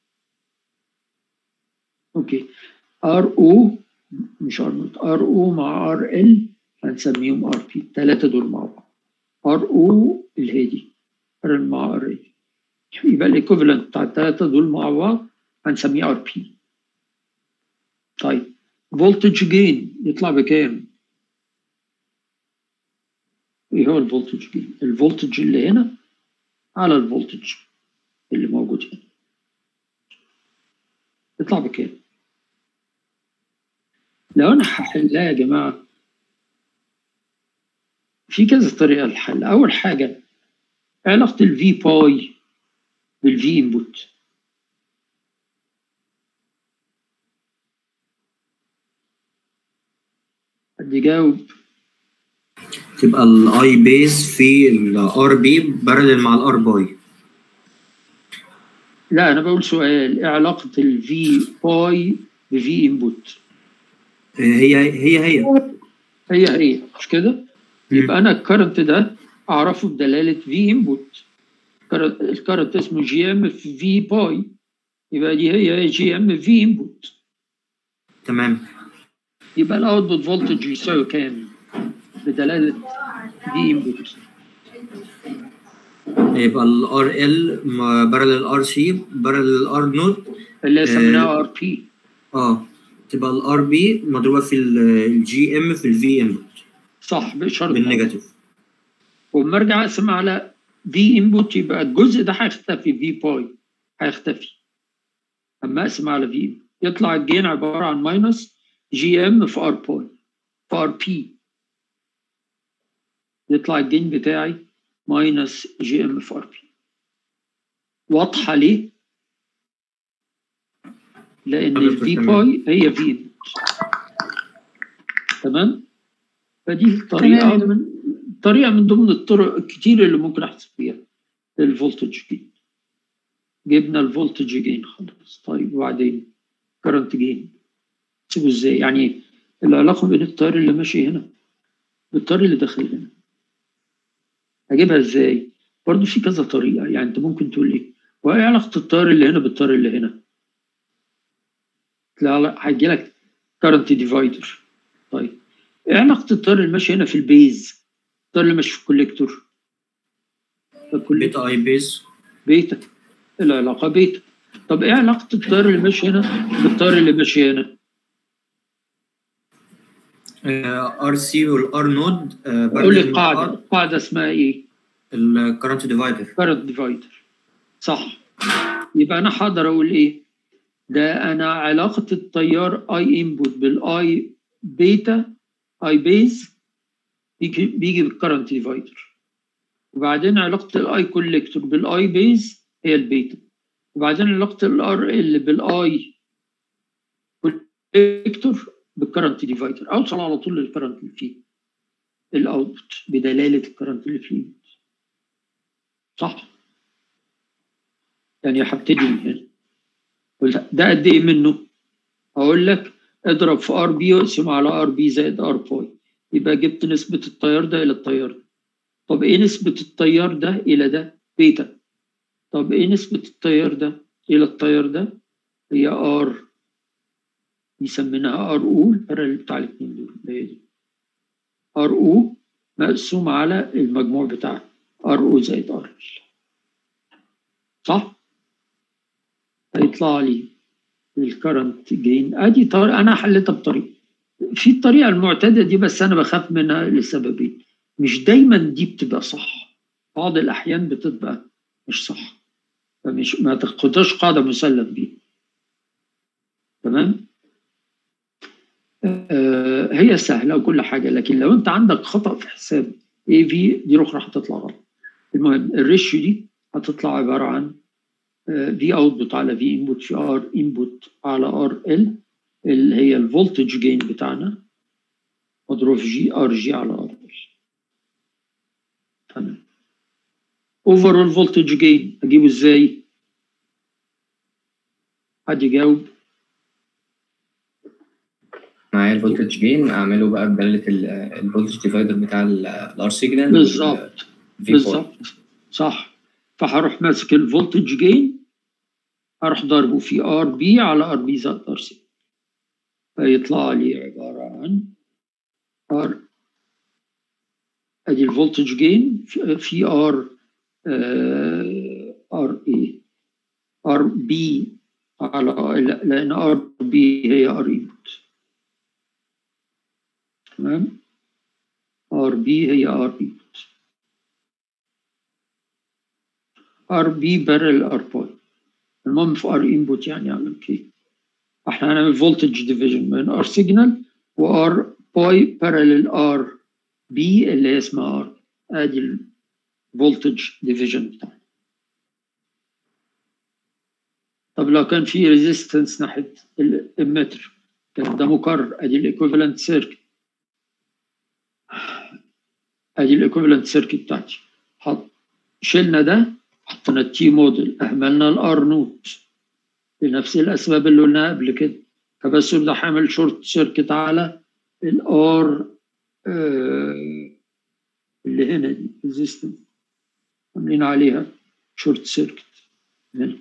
اوكي ار او مش ار نوت ار او مع ار ال هنسميهم ار بي الثلاثه دول مع بعض ار او الهادي ار مع ار ال يبقى الايكوفالنت بتاع الثلاثه دول مع بعض هنسميه ار بي طيب فولتج جين يطلع بكام؟ ايه هو الفولتج جين؟ الفولتج اللي هنا على الفولتج اللي موجود هنا يطلع بكام؟ لو انا هحلها يا جماعه في كذا طريقه للحل اول حاجه علاقه الفي باي بالفي انبوت حد يجاوب تبقى الاي بيز في الار بي بارلل مع الار باي لا انا بقول سؤال ايه علاقه الفي باي بفي انبوت هي هي هي هي هي مش كده يبقى انا الكرنت ده اعرفه بدلاله في انبوت الكرنت اسمه جي ام في في باي يبقى دي هي جي ام في انبوت تمام يبقى الاوتبوت فولتج يساوي كام بدلاله في انبوت يبقى الار ال بارلل ار سي بارلل ار نود اللي آه. سميناها ار بي اه تبقى الار بي مضروبه في الجي ام في الفي انبوت صح بشرط بالنيجاتيف وما ارجع اقسم على في انبوت يبقى الجزء ده هيختفي في باي هيختفي اما اقسم على في يطلع الجين عباره عن ماينس جي ام في ار باي في ار بي يطلع الجين بتاعي ماينس جي ام في ار بي واضحه ليه؟ لان طب الفي تمام. باي هي في انبوت تمام؟ فدي طريقه تمام. من طريقه من ضمن الطرق الكتير اللي ممكن احسب فيها الفولتج جين جبنا الفولتج جين خلاص طيب وبعدين كرنت جين تسيبه ازاي يعني العلاقه بين التيار اللي ماشي هنا والتيار اللي داخل هنا اجيبها ازاي برضه في كذا طريقه يعني انت ممكن تقول لي وايه علاقه التيار اللي هنا بالتيار اللي هنا لا لا هيجي لك كرنت ديفايدر طيب ايه علاقه التيار اللي ماشي هنا في البيز التيار اللي ماشي في الكوليكتور الكوليكتور بيتا اي بيز بيتا العلاقه بيتا طب ايه علاقه التيار اللي ماشي هنا بالتيار اللي ماشي هنا ار سي والار نود قول لي قاعده قاعده اسمها ايه الكرنت ديفايدر كارنت ديفايدر صح يبقى انا هقدر اقول ايه ده انا علاقه التيار اي انبوت بالاي بيتا اي بيز بيجي بيجي بالكرنت ديفايدر وبعدين علاقه الاي كوليكتور بالاي بيز هي البيتا وبعدين علاقه الار ال بالاي كوليكتور بالكرنت ديفايدر اوصل على طول للكرنت اللي فيه الاوتبوت بدلاله الكرنت اللي فيه صح يعني هبتدي من هنا قلت ده قد ايه منه اقول لك اضرب في ار بي واقسم على ار بي زائد ار باي يبقى جبت نسبة التيار ده إلى التيار ده طب إيه نسبة التيار ده إلى ده؟ بيتا طب إيه نسبة التيار ده إلى التيار ده؟ هي ار يسميناها ار او البارل بتاع الاثنين دول هي دي ار او مقسوم على المجموع بتاع ار او زائد ار صح؟ هيطلع لي الكرنت جين ادي طريقة انا حليتها بطريقه في الطريقه المعتاده دي بس انا بخاف منها لسببين مش دايما دي بتبقى صح بعض الاحيان بتبقى مش صح فمش ما تاخدهاش قاعده مسلم بيها تمام آه هي سهله وكل حاجه لكن لو انت عندك خطا في حساب اي في دي الاخرى هتطلع غلط المهم الريشيو دي هتطلع عباره عن في اوتبوت على في انبوت في ار انبوت على ار ال اللي هي الفولتج جين بتاعنا مضروب في جي ار جي على ار ال تمام اوفرول فولتج جين اجيبه ازاي؟ حد يجاوب معايا الفولتج جين اعمله بقى بداله الفولتج ديفايدر بتاع الار سيجنال بالظبط بالظبط صح فهروح ماسك الفولتج جين هروح ضاربه في ار بي على ار بي زائد ار سي فيطلع لي عبارة عن ار ادي الفولتج جين في ار ار اي ار بي على لان ار بي هي ار انبوت تمام ار بي هي ار انبوت ار بي بارل ار باي المهم في ار انبوت يعني اعمل كده احنا هنعمل فولتج ديفيجن بين ار سيجنال وار باي بارلل ار بي اللي هي اسمها ار ادي الفولتج ديفيجن بتاعنا طب لو كان في ريزيستنس ناحيه الامتر كان ده مكرر ادي الايكوفالنت سيركت ادي الايكوفالنت سيركت بتاعتي حط شلنا ده حطينا التي موديل اهملنا الار نوت لنفس الاسباب اللي قلناها قبل كده فبس ده حامل شورت سيركت على الار آه اللي هنا دي ريزيستنس عاملين عليها شورت سيركت هنا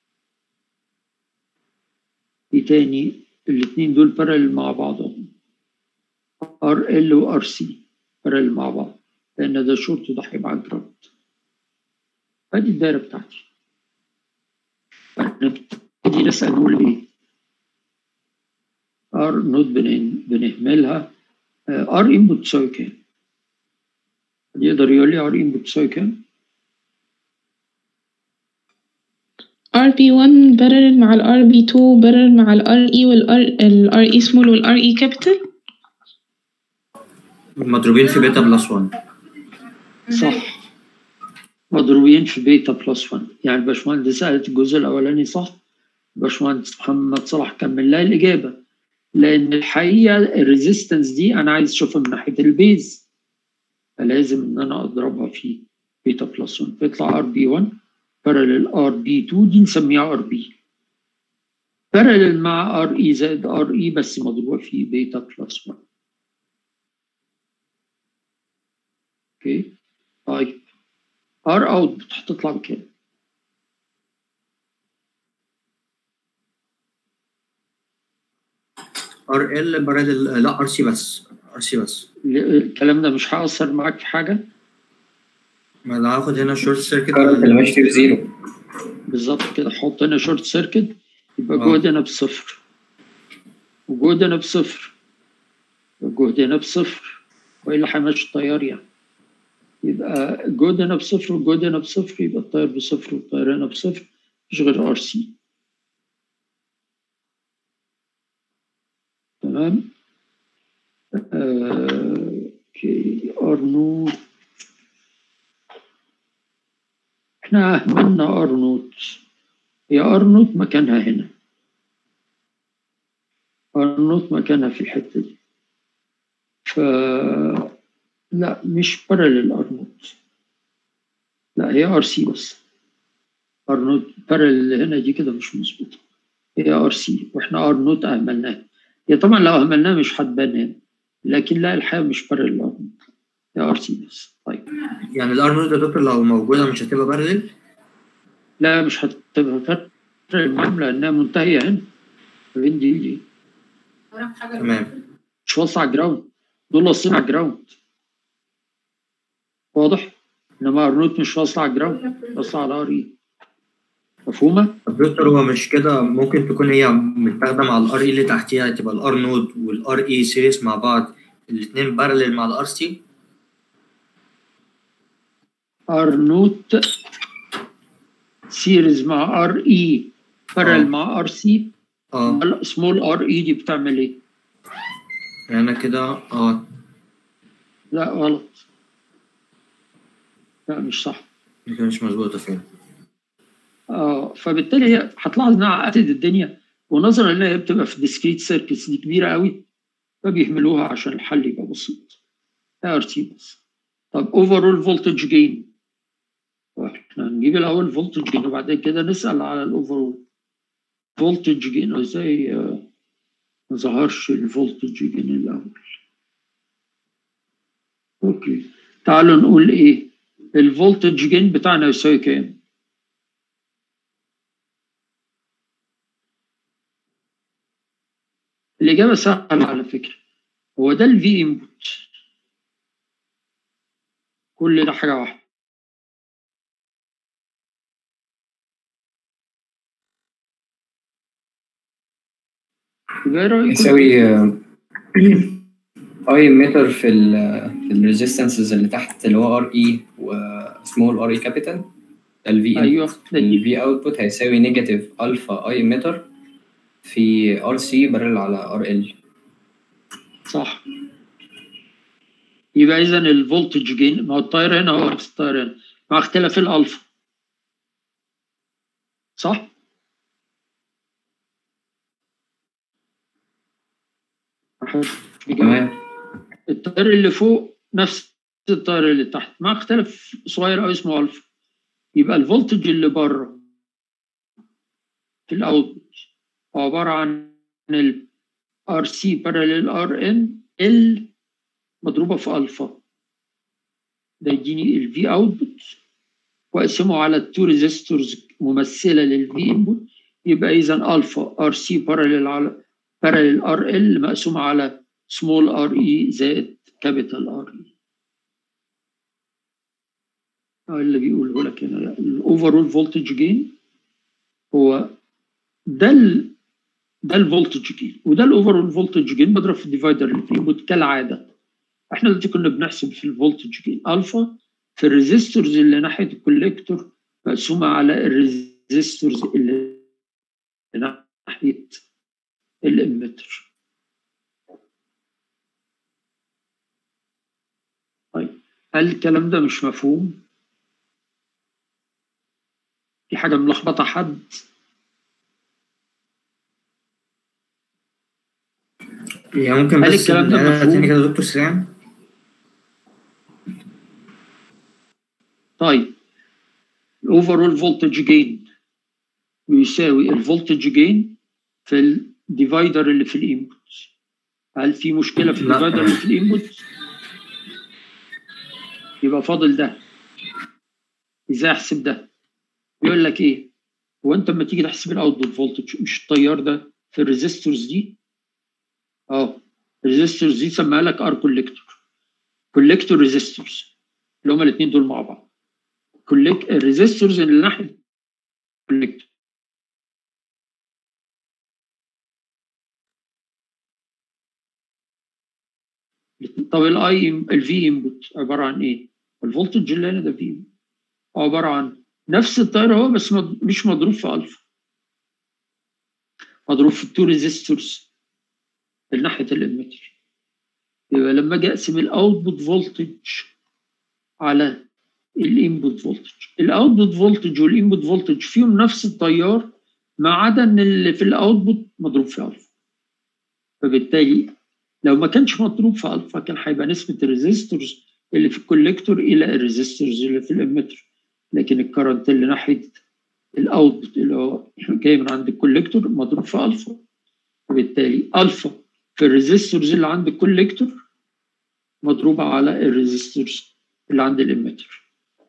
في تاني الاثنين دول بارل مع بعضهم ار ال وار سي بارل مع بعض لان ده شورت وده هيبقى جراوند ادي الدايره بتاعتي نبتدي نسال نقول ايه ار نوت بن- بنهملها ار انبوت تساوي كام يقدر يقول لي ار انبوت تساوي كام RB1 بارل مع ال RB2 بارل مع ال RE وال R ال RE small وال RE capital مضروبين في بيتا بلس 1 صح مضروبين في بيتا بلس 1 يعني باشمهندس سألت الجزء الأولاني صح باشمهندس محمد صلاح كمل لها الإجابة لأن الحقيقة الريزيستنس دي أنا عايز أشوفها من ناحية البيز فلازم إن أنا أضربها في بيتا بلس 1 فيطلع ار بي 1 بارلل ار بي 2 دي نسميها ار بي بارلل مع ار اي زائد ار اي بس مضروبة في بيتا بلس 1 اوكي طيب ار اوت هتطلع بكام؟ ار ال بارل لا ار سي بس ار سي بس ال- الكلام ده مش هيأثر معاك في حاجة ما انا هاخد هنا شورت سيركت الكارت اللي ماشي بزيرو بالظبط كده حط هنا شورت سيركت يبقى آه. جهد هنا بصفر وجهد هنا بصفر والجهد هنا بصفر والا هيمشي التيار يعني يبقى الجهد هنا بصفر والجهد هنا بصفر يبقى التيار بصفر والتيار هنا بصفر مش غير ار سي تمام آه، اوكي ار نوت احنا اهملنا ار نوت هي ار نوت مكانها هنا ار نوت مكانها في الحته دي ف لا مش بارلل ار نوت لا هي ار سي بس ار نوت بارلل هنا دي كده مش مظبوطه هي ار سي واحنا ار نوت اهملناها هي طبعا لو اهملناها مش هتبان هنا لكن لا الحقيقه مش بارلل ار نوت هي ار سي بس طيب يعني الار نود يا دكتور لو موجوده مش هتبقى بارلل لا مش هتبقى فرق المهم لانها منتهيه هنا فين دي دي تمام مش واصله على الجراوند دول واصلين على الجراوند واضح انما ارنوت مش واصله على الجراوند واصله على ار اي مفهومه طب دكتور هو مش كده ممكن تكون هي متاخده مع الار اي اللي تحتيها تبقى الار نود والار اي سيريس مع بعض الاثنين بارلل مع الار سي ارنوت سيريز مع ار اي آه. بارل مع ار سي اه سمول ار اي دي بتعمل ايه؟ يعني انا كده اه لا غلط لا مش صح يمكن مش مظبوطه فين اه فبالتالي هي هتلاحظ انها عقدت الدنيا ونظرا ان هي بتبقى في ديسكريت سيركتس دي كبيره قوي فبيهملوها عشان الحل يبقى بسيط ار تي بس طب اوفرول فولتج جين احنا هنجيب الاول فولتج جين وبعد كده نسال على الاوفرول فولتج جين ازاي آه، ما ظهرش الفولتج جين الاول اوكي تعالوا نقول ايه الفولتج جين بتاعنا يساوي كام الإجابة سهلة على فكرة هو ده الفي انبوت كل ده حاجة واحدة يبقى إيه رأيكم؟ يساوي اي متر في ال في الريزيستنسز اللي تحت اللي هو ار اي وسمول ار اي كابيتال الفي أيوه ده دي الفي اوتبوت هيساوي نيجاتيف الفا اي متر في ار سي بارل على ار ال صح يبقى إذا الفولتج جين ما هو التاير هنا هو نفس التاير هنا مع اختلاف الألفا صح؟ تمام التيار اللي فوق نفس التيار اللي تحت مع اختلاف صغير قوي اسمه الفا يبقى الفولتج اللي بره في الاوتبوت عباره عن ال ار سي باراليل ار ان ال مضروبه في الفا ده يديني الفي اوتبوت واقسمه على التو ريزيستورز ممثله للفي انبوت يبقى اذا الفا ار سي باراليل على باراليل ار ال مقسوم على سمول ار اي زائد كابيتال ار اي اللي بيقوله لك هنا الاوفرول فولتج جين هو ده ال ده الفولتج جين وده الاوفرول فولتج جين بضرب في الديفايدر اللي فيه كالعاده احنا دلوقتي كنا بنحسب في الفولتج جين الفا في الريزيستورز اللي ناحيه الكوليكتور مقسومه على الريزيستورز اللي ناحيه الامتر طيب هل الكلام ده مش مفهوم؟ في حاجة ملخبطة حد؟ يعني ممكن هل بس الكلام ده نعيدها مفهوم؟ تاني كده يا دكتور سريعا طيب الاوفرول فولتج جين بيساوي الفولتج جين في الديفايدر اللي في الانبوت هل في مشكله في لا. الديفايدر اللي في الانبوت يبقى فاضل ده ازاي احسب ده يقول لك ايه هو انت لما تيجي تحسب الاوتبوت فولتج مش التيار ده في الريزيستورز دي اه الريزيستورز دي سماها لك ار كوليكتور كوليكتور ريزيستورز اللي هما الاثنين دول مع بعض كوليك الريزيستورز اللي ناحيه كوليكتور طب الاي الفي انبوت عباره عن ايه؟ الفولتج اللي هنا ده في عباره عن نفس التيار اهو بس مض- مش مضروب في الفا مضروب في التو ريزيستورز اللي ناحيه الامتر يبقى لما اجي اقسم الاوتبوت فولتج على الانبوت فولتج الاوتبوت فولتج والانبوت فولتج فيهم نفس التيار ما عدا ان اللي في الاوتبوت مضروب في الفا فبالتالي لو ما كانش مضروب في الفا كان هيبقى نسبه الريزيستورز اللي في الكوليكتور الى الريزيستورز اللي في الامتر لكن الكرنت اللي ناحيه الاوتبوت اللي هو جاي من عند الكوليكتور مضروب في الفا وبالتالي الفا في الريزيستورز اللي عند الكوليكتور مضروبه على الريزيستورز اللي عند الامتر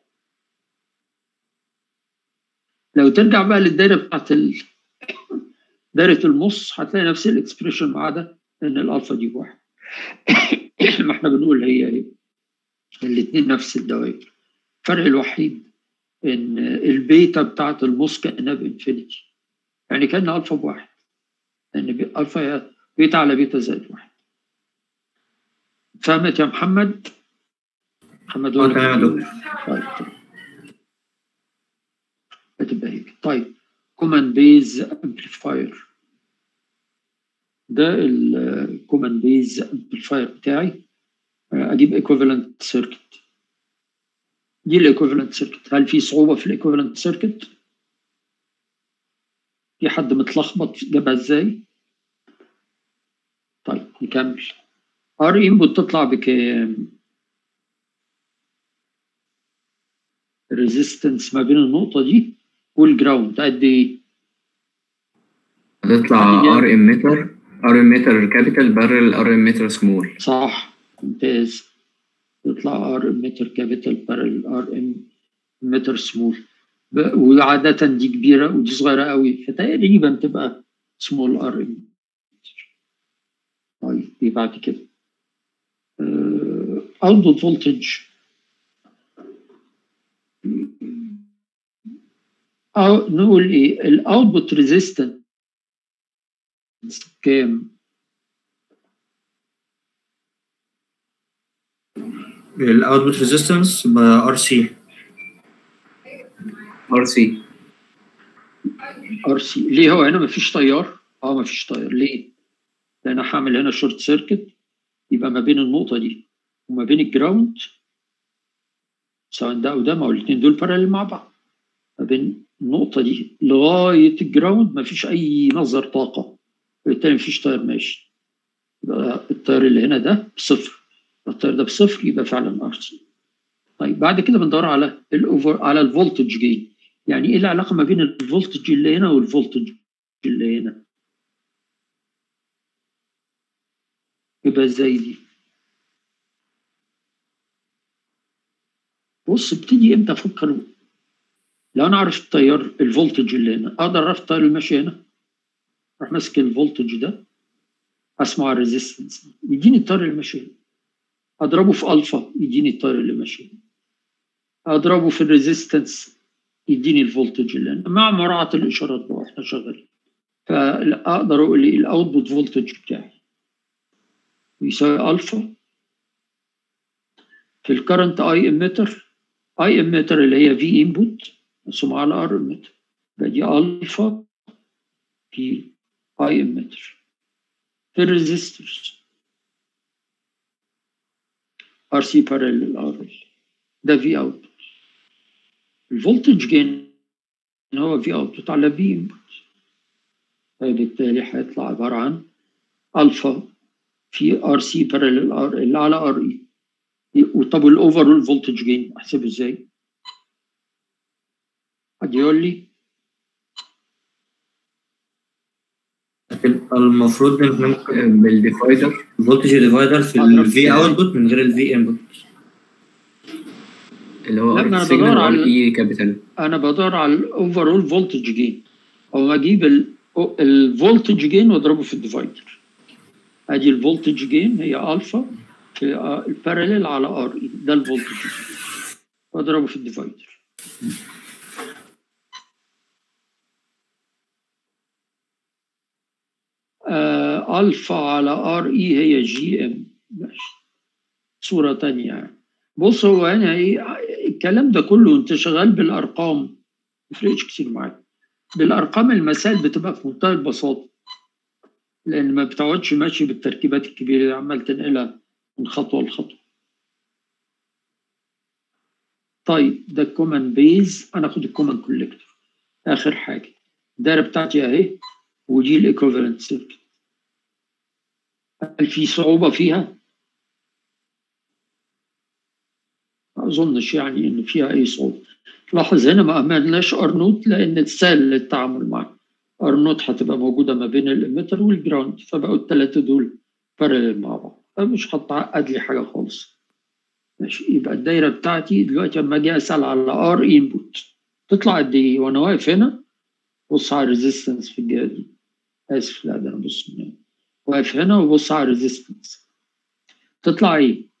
لو ترجع بقى للدايره بتاعت ال... دايره المص هتلاقي نفس الاكسبريشن ما عدا ان الالفا دي بواحد ما احنا بنقول هي هي الاثنين نفس الدوائر الفرق الوحيد ان البيتا بتاعت المص كانها بانفينيتي يعني كان الفا بواحد لان بي- الفا هي بيتا على بيتا زائد واحد فهمت يا محمد؟ محمد اه ولا تمام يا دكتور طيب تمام. هتبقى هيك طيب كومان بيز امبليفاير ده الكومان بيز امبليفاير بتاعي اجيب ايكوفالنت سيركت دي الايكوفالنت سيركت هل في صعوبه في الايكوفالنت سيركت في حد متلخبط جابها ازاي طيب نكمل ار انبوت تطلع بكام الريزيستنس ما بين النقطه دي والجراوند قد ايه هتطلع هي- ار اميتر ار اميتر كابيتال بارل ار اميتر سمول صح ممتاز يطلع ار متر كابيتال بارل ار ام متر سمول وعادة دي كبيرة ودي صغيرة قوي فتقريبا تبقى سمول ار ام طيب ايه بعد كده اوتبوت فولتج او نقول ايه الاوتبوت ريزيستنس كام الاوتبوت ريزيستنس بار سي ار سي ار سي ليه هو هنا مفيش تيار؟ اه مفيش تيار ليه؟ لان انا هعمل هنا شورت سيركت يبقى ما بين النقطه دي وما بين الجراوند سواء ده او ده ما هو الاثنين دول باراليل مع بعض ما بين النقطه دي لغايه الجراوند مفيش اي مصدر طاقه وبالتالي مفيش تيار ماشي يبقى التيار اللي هنا ده بصفر لو التيار ده بصفر يبقى فعلا ار سي طيب بعد كده بندور على الاوفر على الفولتج جين يعني ايه العلاقه ما بين الفولتج اللي هنا والفولتج اللي هنا يبقى ازاي دي بص ابتدي امتى افكر لو انا عرفت التيار الفولتج اللي هنا اقدر اعرف التيار اللي ماشي هنا اروح ماسك الفولتج ده اسمع اضربه في الريزيستنس يديني الفولتج اللي أنا مع مراعاه الاشارات بقى واحنا شغالين فاقدر اقول الاوتبوت فولتج بتاعي يساوي الفا في الكرنت اي اميتر اي اميتر اللي هي في انبوت مقسومه على ار اميتر يبقى دي الفا في اي اميتر في الريزيستورز ار سي بارallel ار ده في اوت الفولتج جين هو في اوتبوت على في انبوت فبالتالي هيطلع عباره عن الفا في ار سي بارallel ار اللي على ار اي وطب الاوفرول فولتج جين احسبه ازاي؟ حد يقول لي هتبقى المفروض ان ممكن بالديفايدر الفولتج ديفايدر في أضرب الفي في- اوتبوت من غير الفي انبوت اللي هو لا، ما أنا ار سيجنال بدور ار على- اي كابيتال انا بدور على الاوفرول فولتج جين او اجيب الفولتج جين واضربه في الديفايدر ادي الفولتج جين هي الفا في الباراليل على ار اي ده الفولتج جين واضربه في الديفايدر آه الفا على ار اي هي جي ام ماشي صورة تانية يعني بص هو هنا ايه الكلام ده كله انت شغال بالارقام ما يفرقش كتير معاك بالارقام المسائل بتبقى في منتهى البساطه لان ما بتقعدش ماشي بالتركيبات الكبيره اللي عمال تنقلها من خطوه لخطوه طيب ده الكومن بيز انا اخد الكومن كوليكتور اخر حاجه الدايره بتاعتي اهي ودي الايكوفالنت سيركت هل في صعوبه فيها؟ ما اظنش يعني ان فيها اي صعوبه لاحظ هنا ما عملناش ار نوت لان سهل للتعامل معاه ار نوت هتبقى موجوده ما بين الاميتر والجراوند فبقوا الثلاثه دول بارلل مع بعض فمش هتعقد لي حاجه خالص ماشي يبقى الدايره بتاعتي دلوقتي لما اجي اسال على ار انبوت تطلع قد ايه وانا واقف هنا بص على الريزيستنس في الجهه دي اسف لا ده انا بص من هنا واقف هنا وبص على الريزيستنس تطلع ايه؟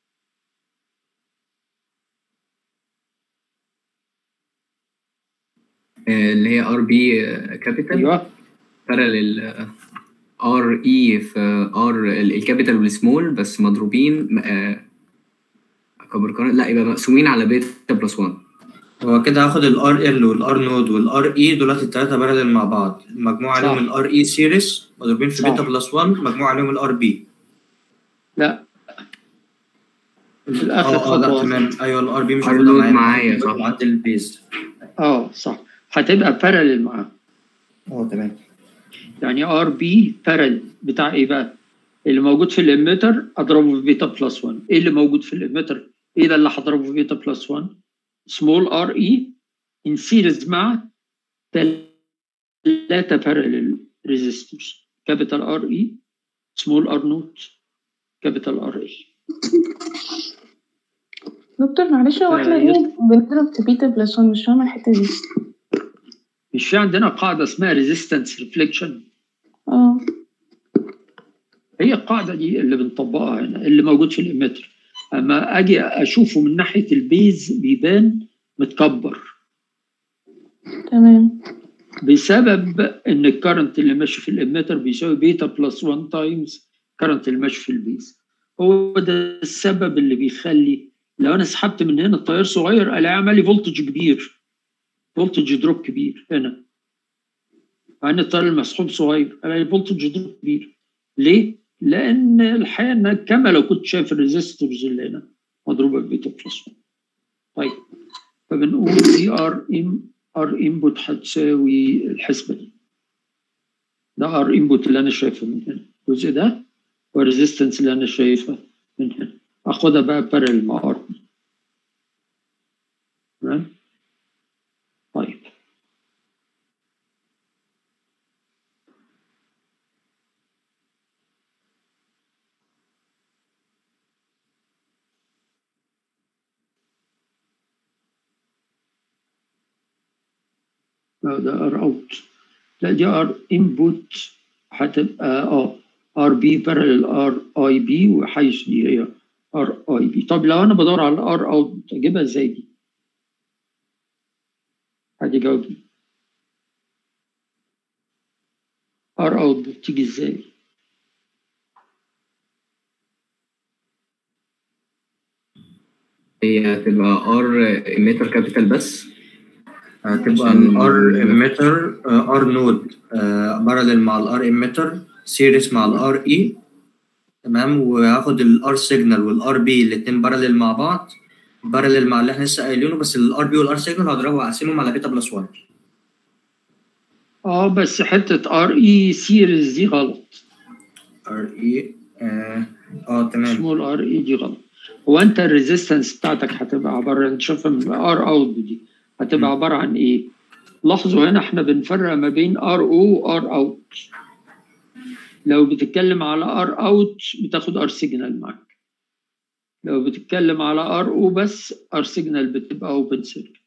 آه، اللي هي ار بي كابيتال ايوه باراليل ار اي في ار الكابيتال والسمول بس مضروبين آه، كبر قرن لا يبقى مقسومين على بيتا بلس 1 هو كده هاخد الار ال والار نود والار اي دولت الثلاثه بارلل مع بعض مجموع عليهم صح. الار اي سيريس مضروبين في صح. بيتا بلس 1 مجموع عليهم الار بي لا في الاخر اه اه لا خطوه تمام ايوه الار بي مش R موجوده node معايا معايا، صح. عند البيز اه صح هتبقى بارلل معاه اه تمام يعني ار بي بارل بتاع ايه بقى؟ اللي موجود في الاميتر اضربه في بيتا بلس 1 ايه اللي موجود في الاميتر؟ ايه ده اللي هضربه في بيتا بلس 1 سمول ار اي ان سيريز مع ثلاثه بارلل ريزيستورز كابيتال ار اي سمول ار نوت كابيتال ار اي دكتور معلش هو احنا آه، ليه بنضرب في بيتا بلس 1 مش فاهمة الحتة دي مش في عندنا قاعده اسمها ريزيستنس ريفليكشن اه هي القاعده دي اللي بنطبقها هنا اللي موجود في الاميتر اما اجي اشوفه من ناحيه البيز بيبان متكبر تمام بسبب ان الكرنت اللي ماشي في الاميتر بيساوي بيتا بلس 1 تايمز كرنت اللي ماشي في البيز هو ده السبب اللي بيخلي لو انا سحبت من هنا التيار صغير الاقي عمل لي فولتج كبير فولتج دروب كبير هنا مع ان التيار المسحوب صغير الاقي فولتج دروب كبير ليه؟ لان الحقيقه انك كما لو كنت شايف الريزيستورز اللي هنا مضروبه ببيتا بلس 1 طيب فبنقول دي ار ام ار انبوت هتساوي الحسبه دي ده ار انبوت اللي انا شايفه من هنا الجزء ده والريزيستنس اللي انا شايفها من هنا اخدها بقى بارل مع ار تمام طيب لا ده ار اوت لا دي ار انبوت هتبقى اه ار بي بارل ار اي بي وحيث دي هي ار اي بي طب لو انا بدور على ار اوت اجيبها ازاي دي؟ ادي جاوبني ار اوت تيجي ازاي هي هتبقى ار ايميتر كابيتال بس هتبقى عشان- الار اميتر ار نود بارلل مع الار اميتر سيريس مع الار اي تمام وهاخد الار سيجنال والار بي الاثنين بارلل مع بعض بارلل مع اللي احنا لسه قايلينه بس الار بي والار سيجنال هضربه واقسمهم على بيتا بلس 1 اه بس حته ار اي سيريز دي غلط ار اي اه آه، تمام سمول ار اي دي غلط هو انت الريزيستنس بتاعتك هتبقى عباره انت شوف ار اوت دي هتبقى عباره عن ايه؟ لاحظوا هنا احنا بنفرق ما بين ار او وار اوت لو بتتكلم على ار اوت بتاخد ار سيجنال معاك لو بتتكلم على ار او بس ار سيجنال بتبقى اوبن سيركت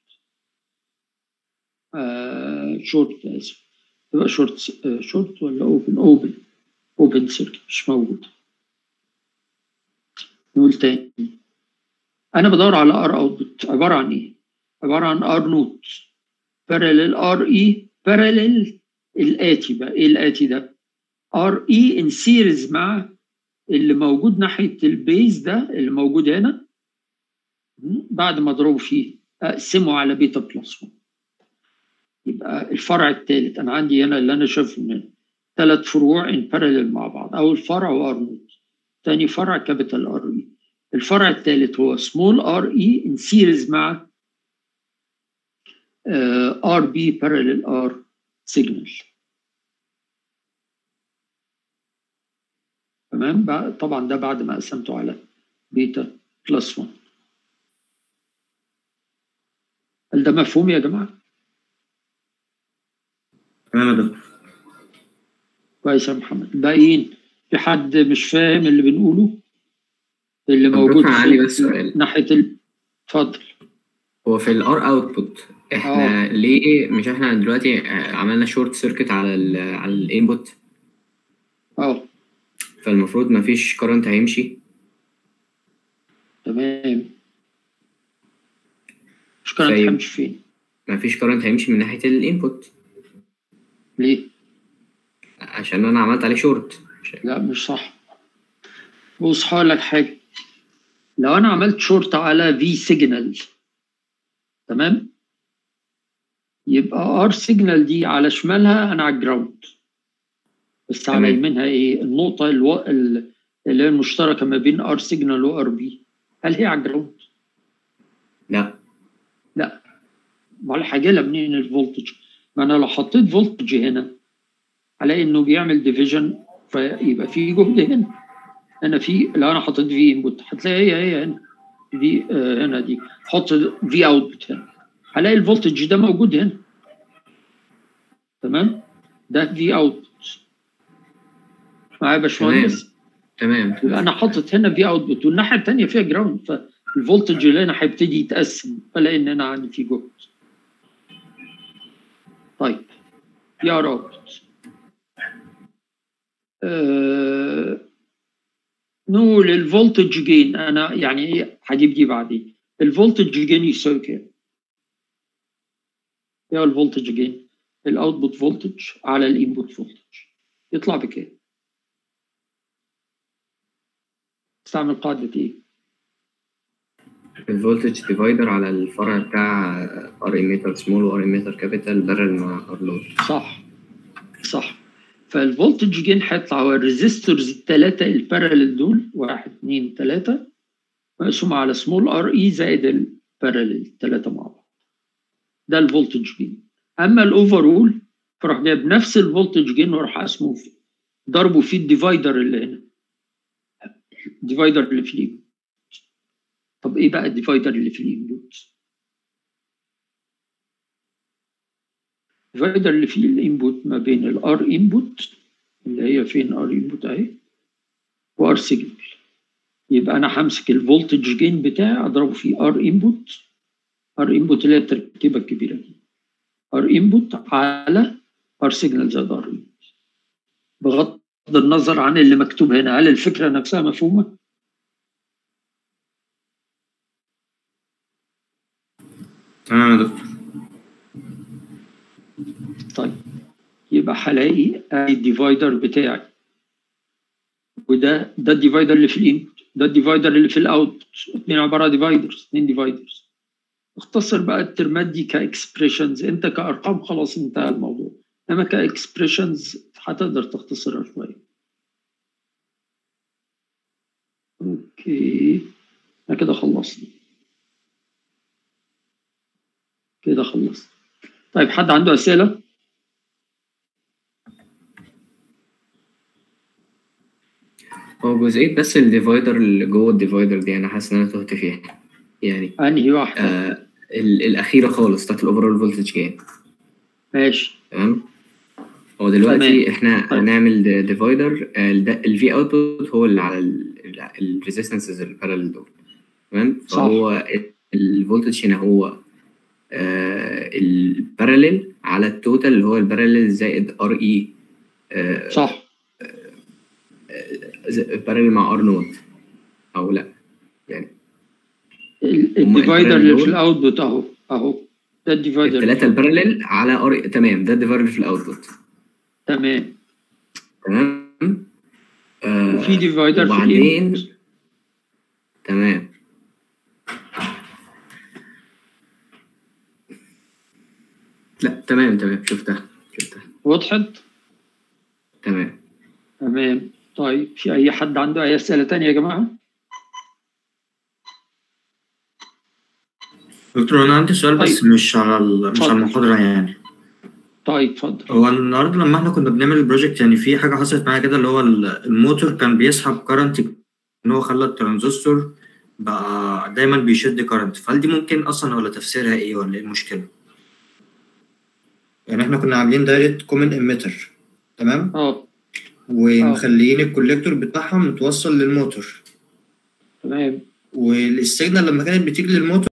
آه شورت اسف تبقى شورت آه شورت ولا اوبن اوبن اوبن سيركت مش موجود نقول تاني انا بدور على ار اوتبوت عباره عن ايه عباره عن ار نوت بارلل ار اي بارلل الاتي بقى ايه الاتي ده ار اي ان سيريز مع اللي موجود ناحيه البيز ده اللي موجود هنا م? بعد ما اضربه فيه اقسمه على بيتا بلس 1 يبقى الفرع الثالث انا عندي هنا اللي انا شايفه من ثلاث فروع ان بارلل مع بعض اول فرع هو ار نوت ثاني فرع كابيتال ار اي الفرع الثالث هو سمول ار اي ان سيريز مع ار بي بارلل ار سيجنال تمام بقى- طبعا ده بعد ما قسمته على بيتا بلس 1 هل ده مفهوم يا جماعه؟ تمام يا دكتور كويس يا محمد الباقيين في حد مش فاهم اللي بنقوله اللي طب موجود دكتور عندي بس سؤال. ناحيه ال- اتفضل هو في الار اوتبوت احنا ليه مش احنا دلوقتي آه، عملنا شورت سيركت على ال على الانبوت اه فالمفروض مفيش كرنت هيمشي تمام مش كانت طيب. همشي فين مفيش كرنت هيمشي من ناحيه الانبوت ليه عشان انا عملت عليه شورت لا مش صح بص هقول لك حاجه لو انا عملت شورت على في سيجنال تمام يبقى ار سيجنال دي على شمالها انا على الجراوند بس على تمام. يمينها ايه النقطه الو... ال- اللي هي المشتركه ما بين ار سيجنال وار بي هل هي على الجراوند؟ لا امال هاجي لها منين الفولتج؟ ما انا لو حطيت فولتج هنا هلاقي انه بيعمل ديفيجن فيبقى في جهد هنا هنا في لو انا حطيت في انبوت هتلاقي هي هي هنا دي آه هنا دي حط في اوتبوت هنا هلاقي الفولتج ده موجود هنا تمام ده في اوتبوت معايا يا باشمهندس تمام يبقى انا حاطط هنا في اوتبوت والناحيه الثانيه فيها جراوند فالفولتج اللي هنا هيبتدي يتقسم فلاقي ان انا عندي في جهد طيب يا اوتبوت آه نقول الفولتج جين انا يعني ايه هجيب دي بعدين الفولتج جين يساوي كام؟ ايه هو الفولتج جين؟ الاوتبوت فولتج على الانبوت فولتج يطلع بكام؟ استعمل قاعدة ايه؟ الفولتج ديفايدر على الفرع بتاع ار ايميتر سمول وار ايميتر كابيتال بارل مع ار لود صح صح فالفولتج جين هيطلع هو الريزيستورز الثلاثة البارالل دول واحد اثنين ثلاثة مقسوم على سمول ار اي زائد البارالل الثلاثة مع بعض ده الفولتج جين اما الاوفرول فراح جايب نفس الفولتج جين وراح قسمه في ضربه في الديفايدر اللي هنا الديفايدر اللي في الانبوت طب ايه بقى الديفايدر اللي في الانبوت؟ الديفايدر اللي فيه الانبوت ما بين الار انبوت اللي هي فين ار انبوت اهي وار سيجنال يبقى انا همسك الفولتج جين بتاعي اضربه في ار انبوت ار انبوت اللي هي التركيبه الكبيره دي ار انبوت على ار سيجنال زائد ار انبوت بغض النظر عن اللي مكتوب هنا هل الفكره نفسها مفهومه؟ تمام يا دكتور طيب يبقى هلاقي ادي الديفايدر بتاعي وده ده الديفايدر اللي في الانبوت ده الديفايدر اللي في الاوت اثنين عباره عن ديفايدرز اثنين ديفايدرز اختصر بقى الترمات دي كاكسبريشنز انت كارقام خلاص انتهى الموضوع انما كاكسبريشنز هتقدر تختصرها شويه اوكي احنا كده خلصنا كده خلصنا طيب حد عنده اسئله هو جزئية بس الديفايدر اللي جوه الديفايدر دي أنا حاسس إن أنا تهت فيها يعني انهي واحده آه ال- الأخيرة خالص بتاعت الأوفرول فولتج جين ماشي تمام هو دلوقتي تمام. احنا طيب. هنعمل ديفايدر الفي اوتبوت هو اللي على الريزيستنسز البارallel دول تمام صح. فهو الفولتج هنا هو الباراليل على التوتال اللي هو الباراليل زائد ار اي صح باراليل مع ار نود او لا يعني ال- هما الديفايدر الباراليل اللي دول؟ في الاوتبوت اهو اهو ده الديفايدر الثلاثه الباراليل على ار تمام ده الديفايدر في الاوتبوت تمام تمام آه وفي ديفايدر في وبعدين الانبوت تمام لا تمام تمام شفتها شفتها وضحت تمام تمام طيب في اي حد عنده اي اسئله تانية يا جماعه دكتور انا عندي سؤال بس طيب. مش على ال- مش على اتفضل. المحاضره يعني طيب اتفضل هو النهارده لما احنا كنا بنعمل البروجكت يعني في حاجه حصلت معايا كده اللي هو ال- الموتور كان بيسحب كارنت ان هو خلى الترانزستور بقى دايما بيشد كارنت فهل دي ممكن اصلا ولا تفسيرها ايه ولا ايه المشكله؟ يعني احنا كنا عاملين دايره كومن اميتر تمام اه ومخليين الكوليكتور بتاعها متوصل للموتور تمام والسيجنال لما كانت بتيجي للموتور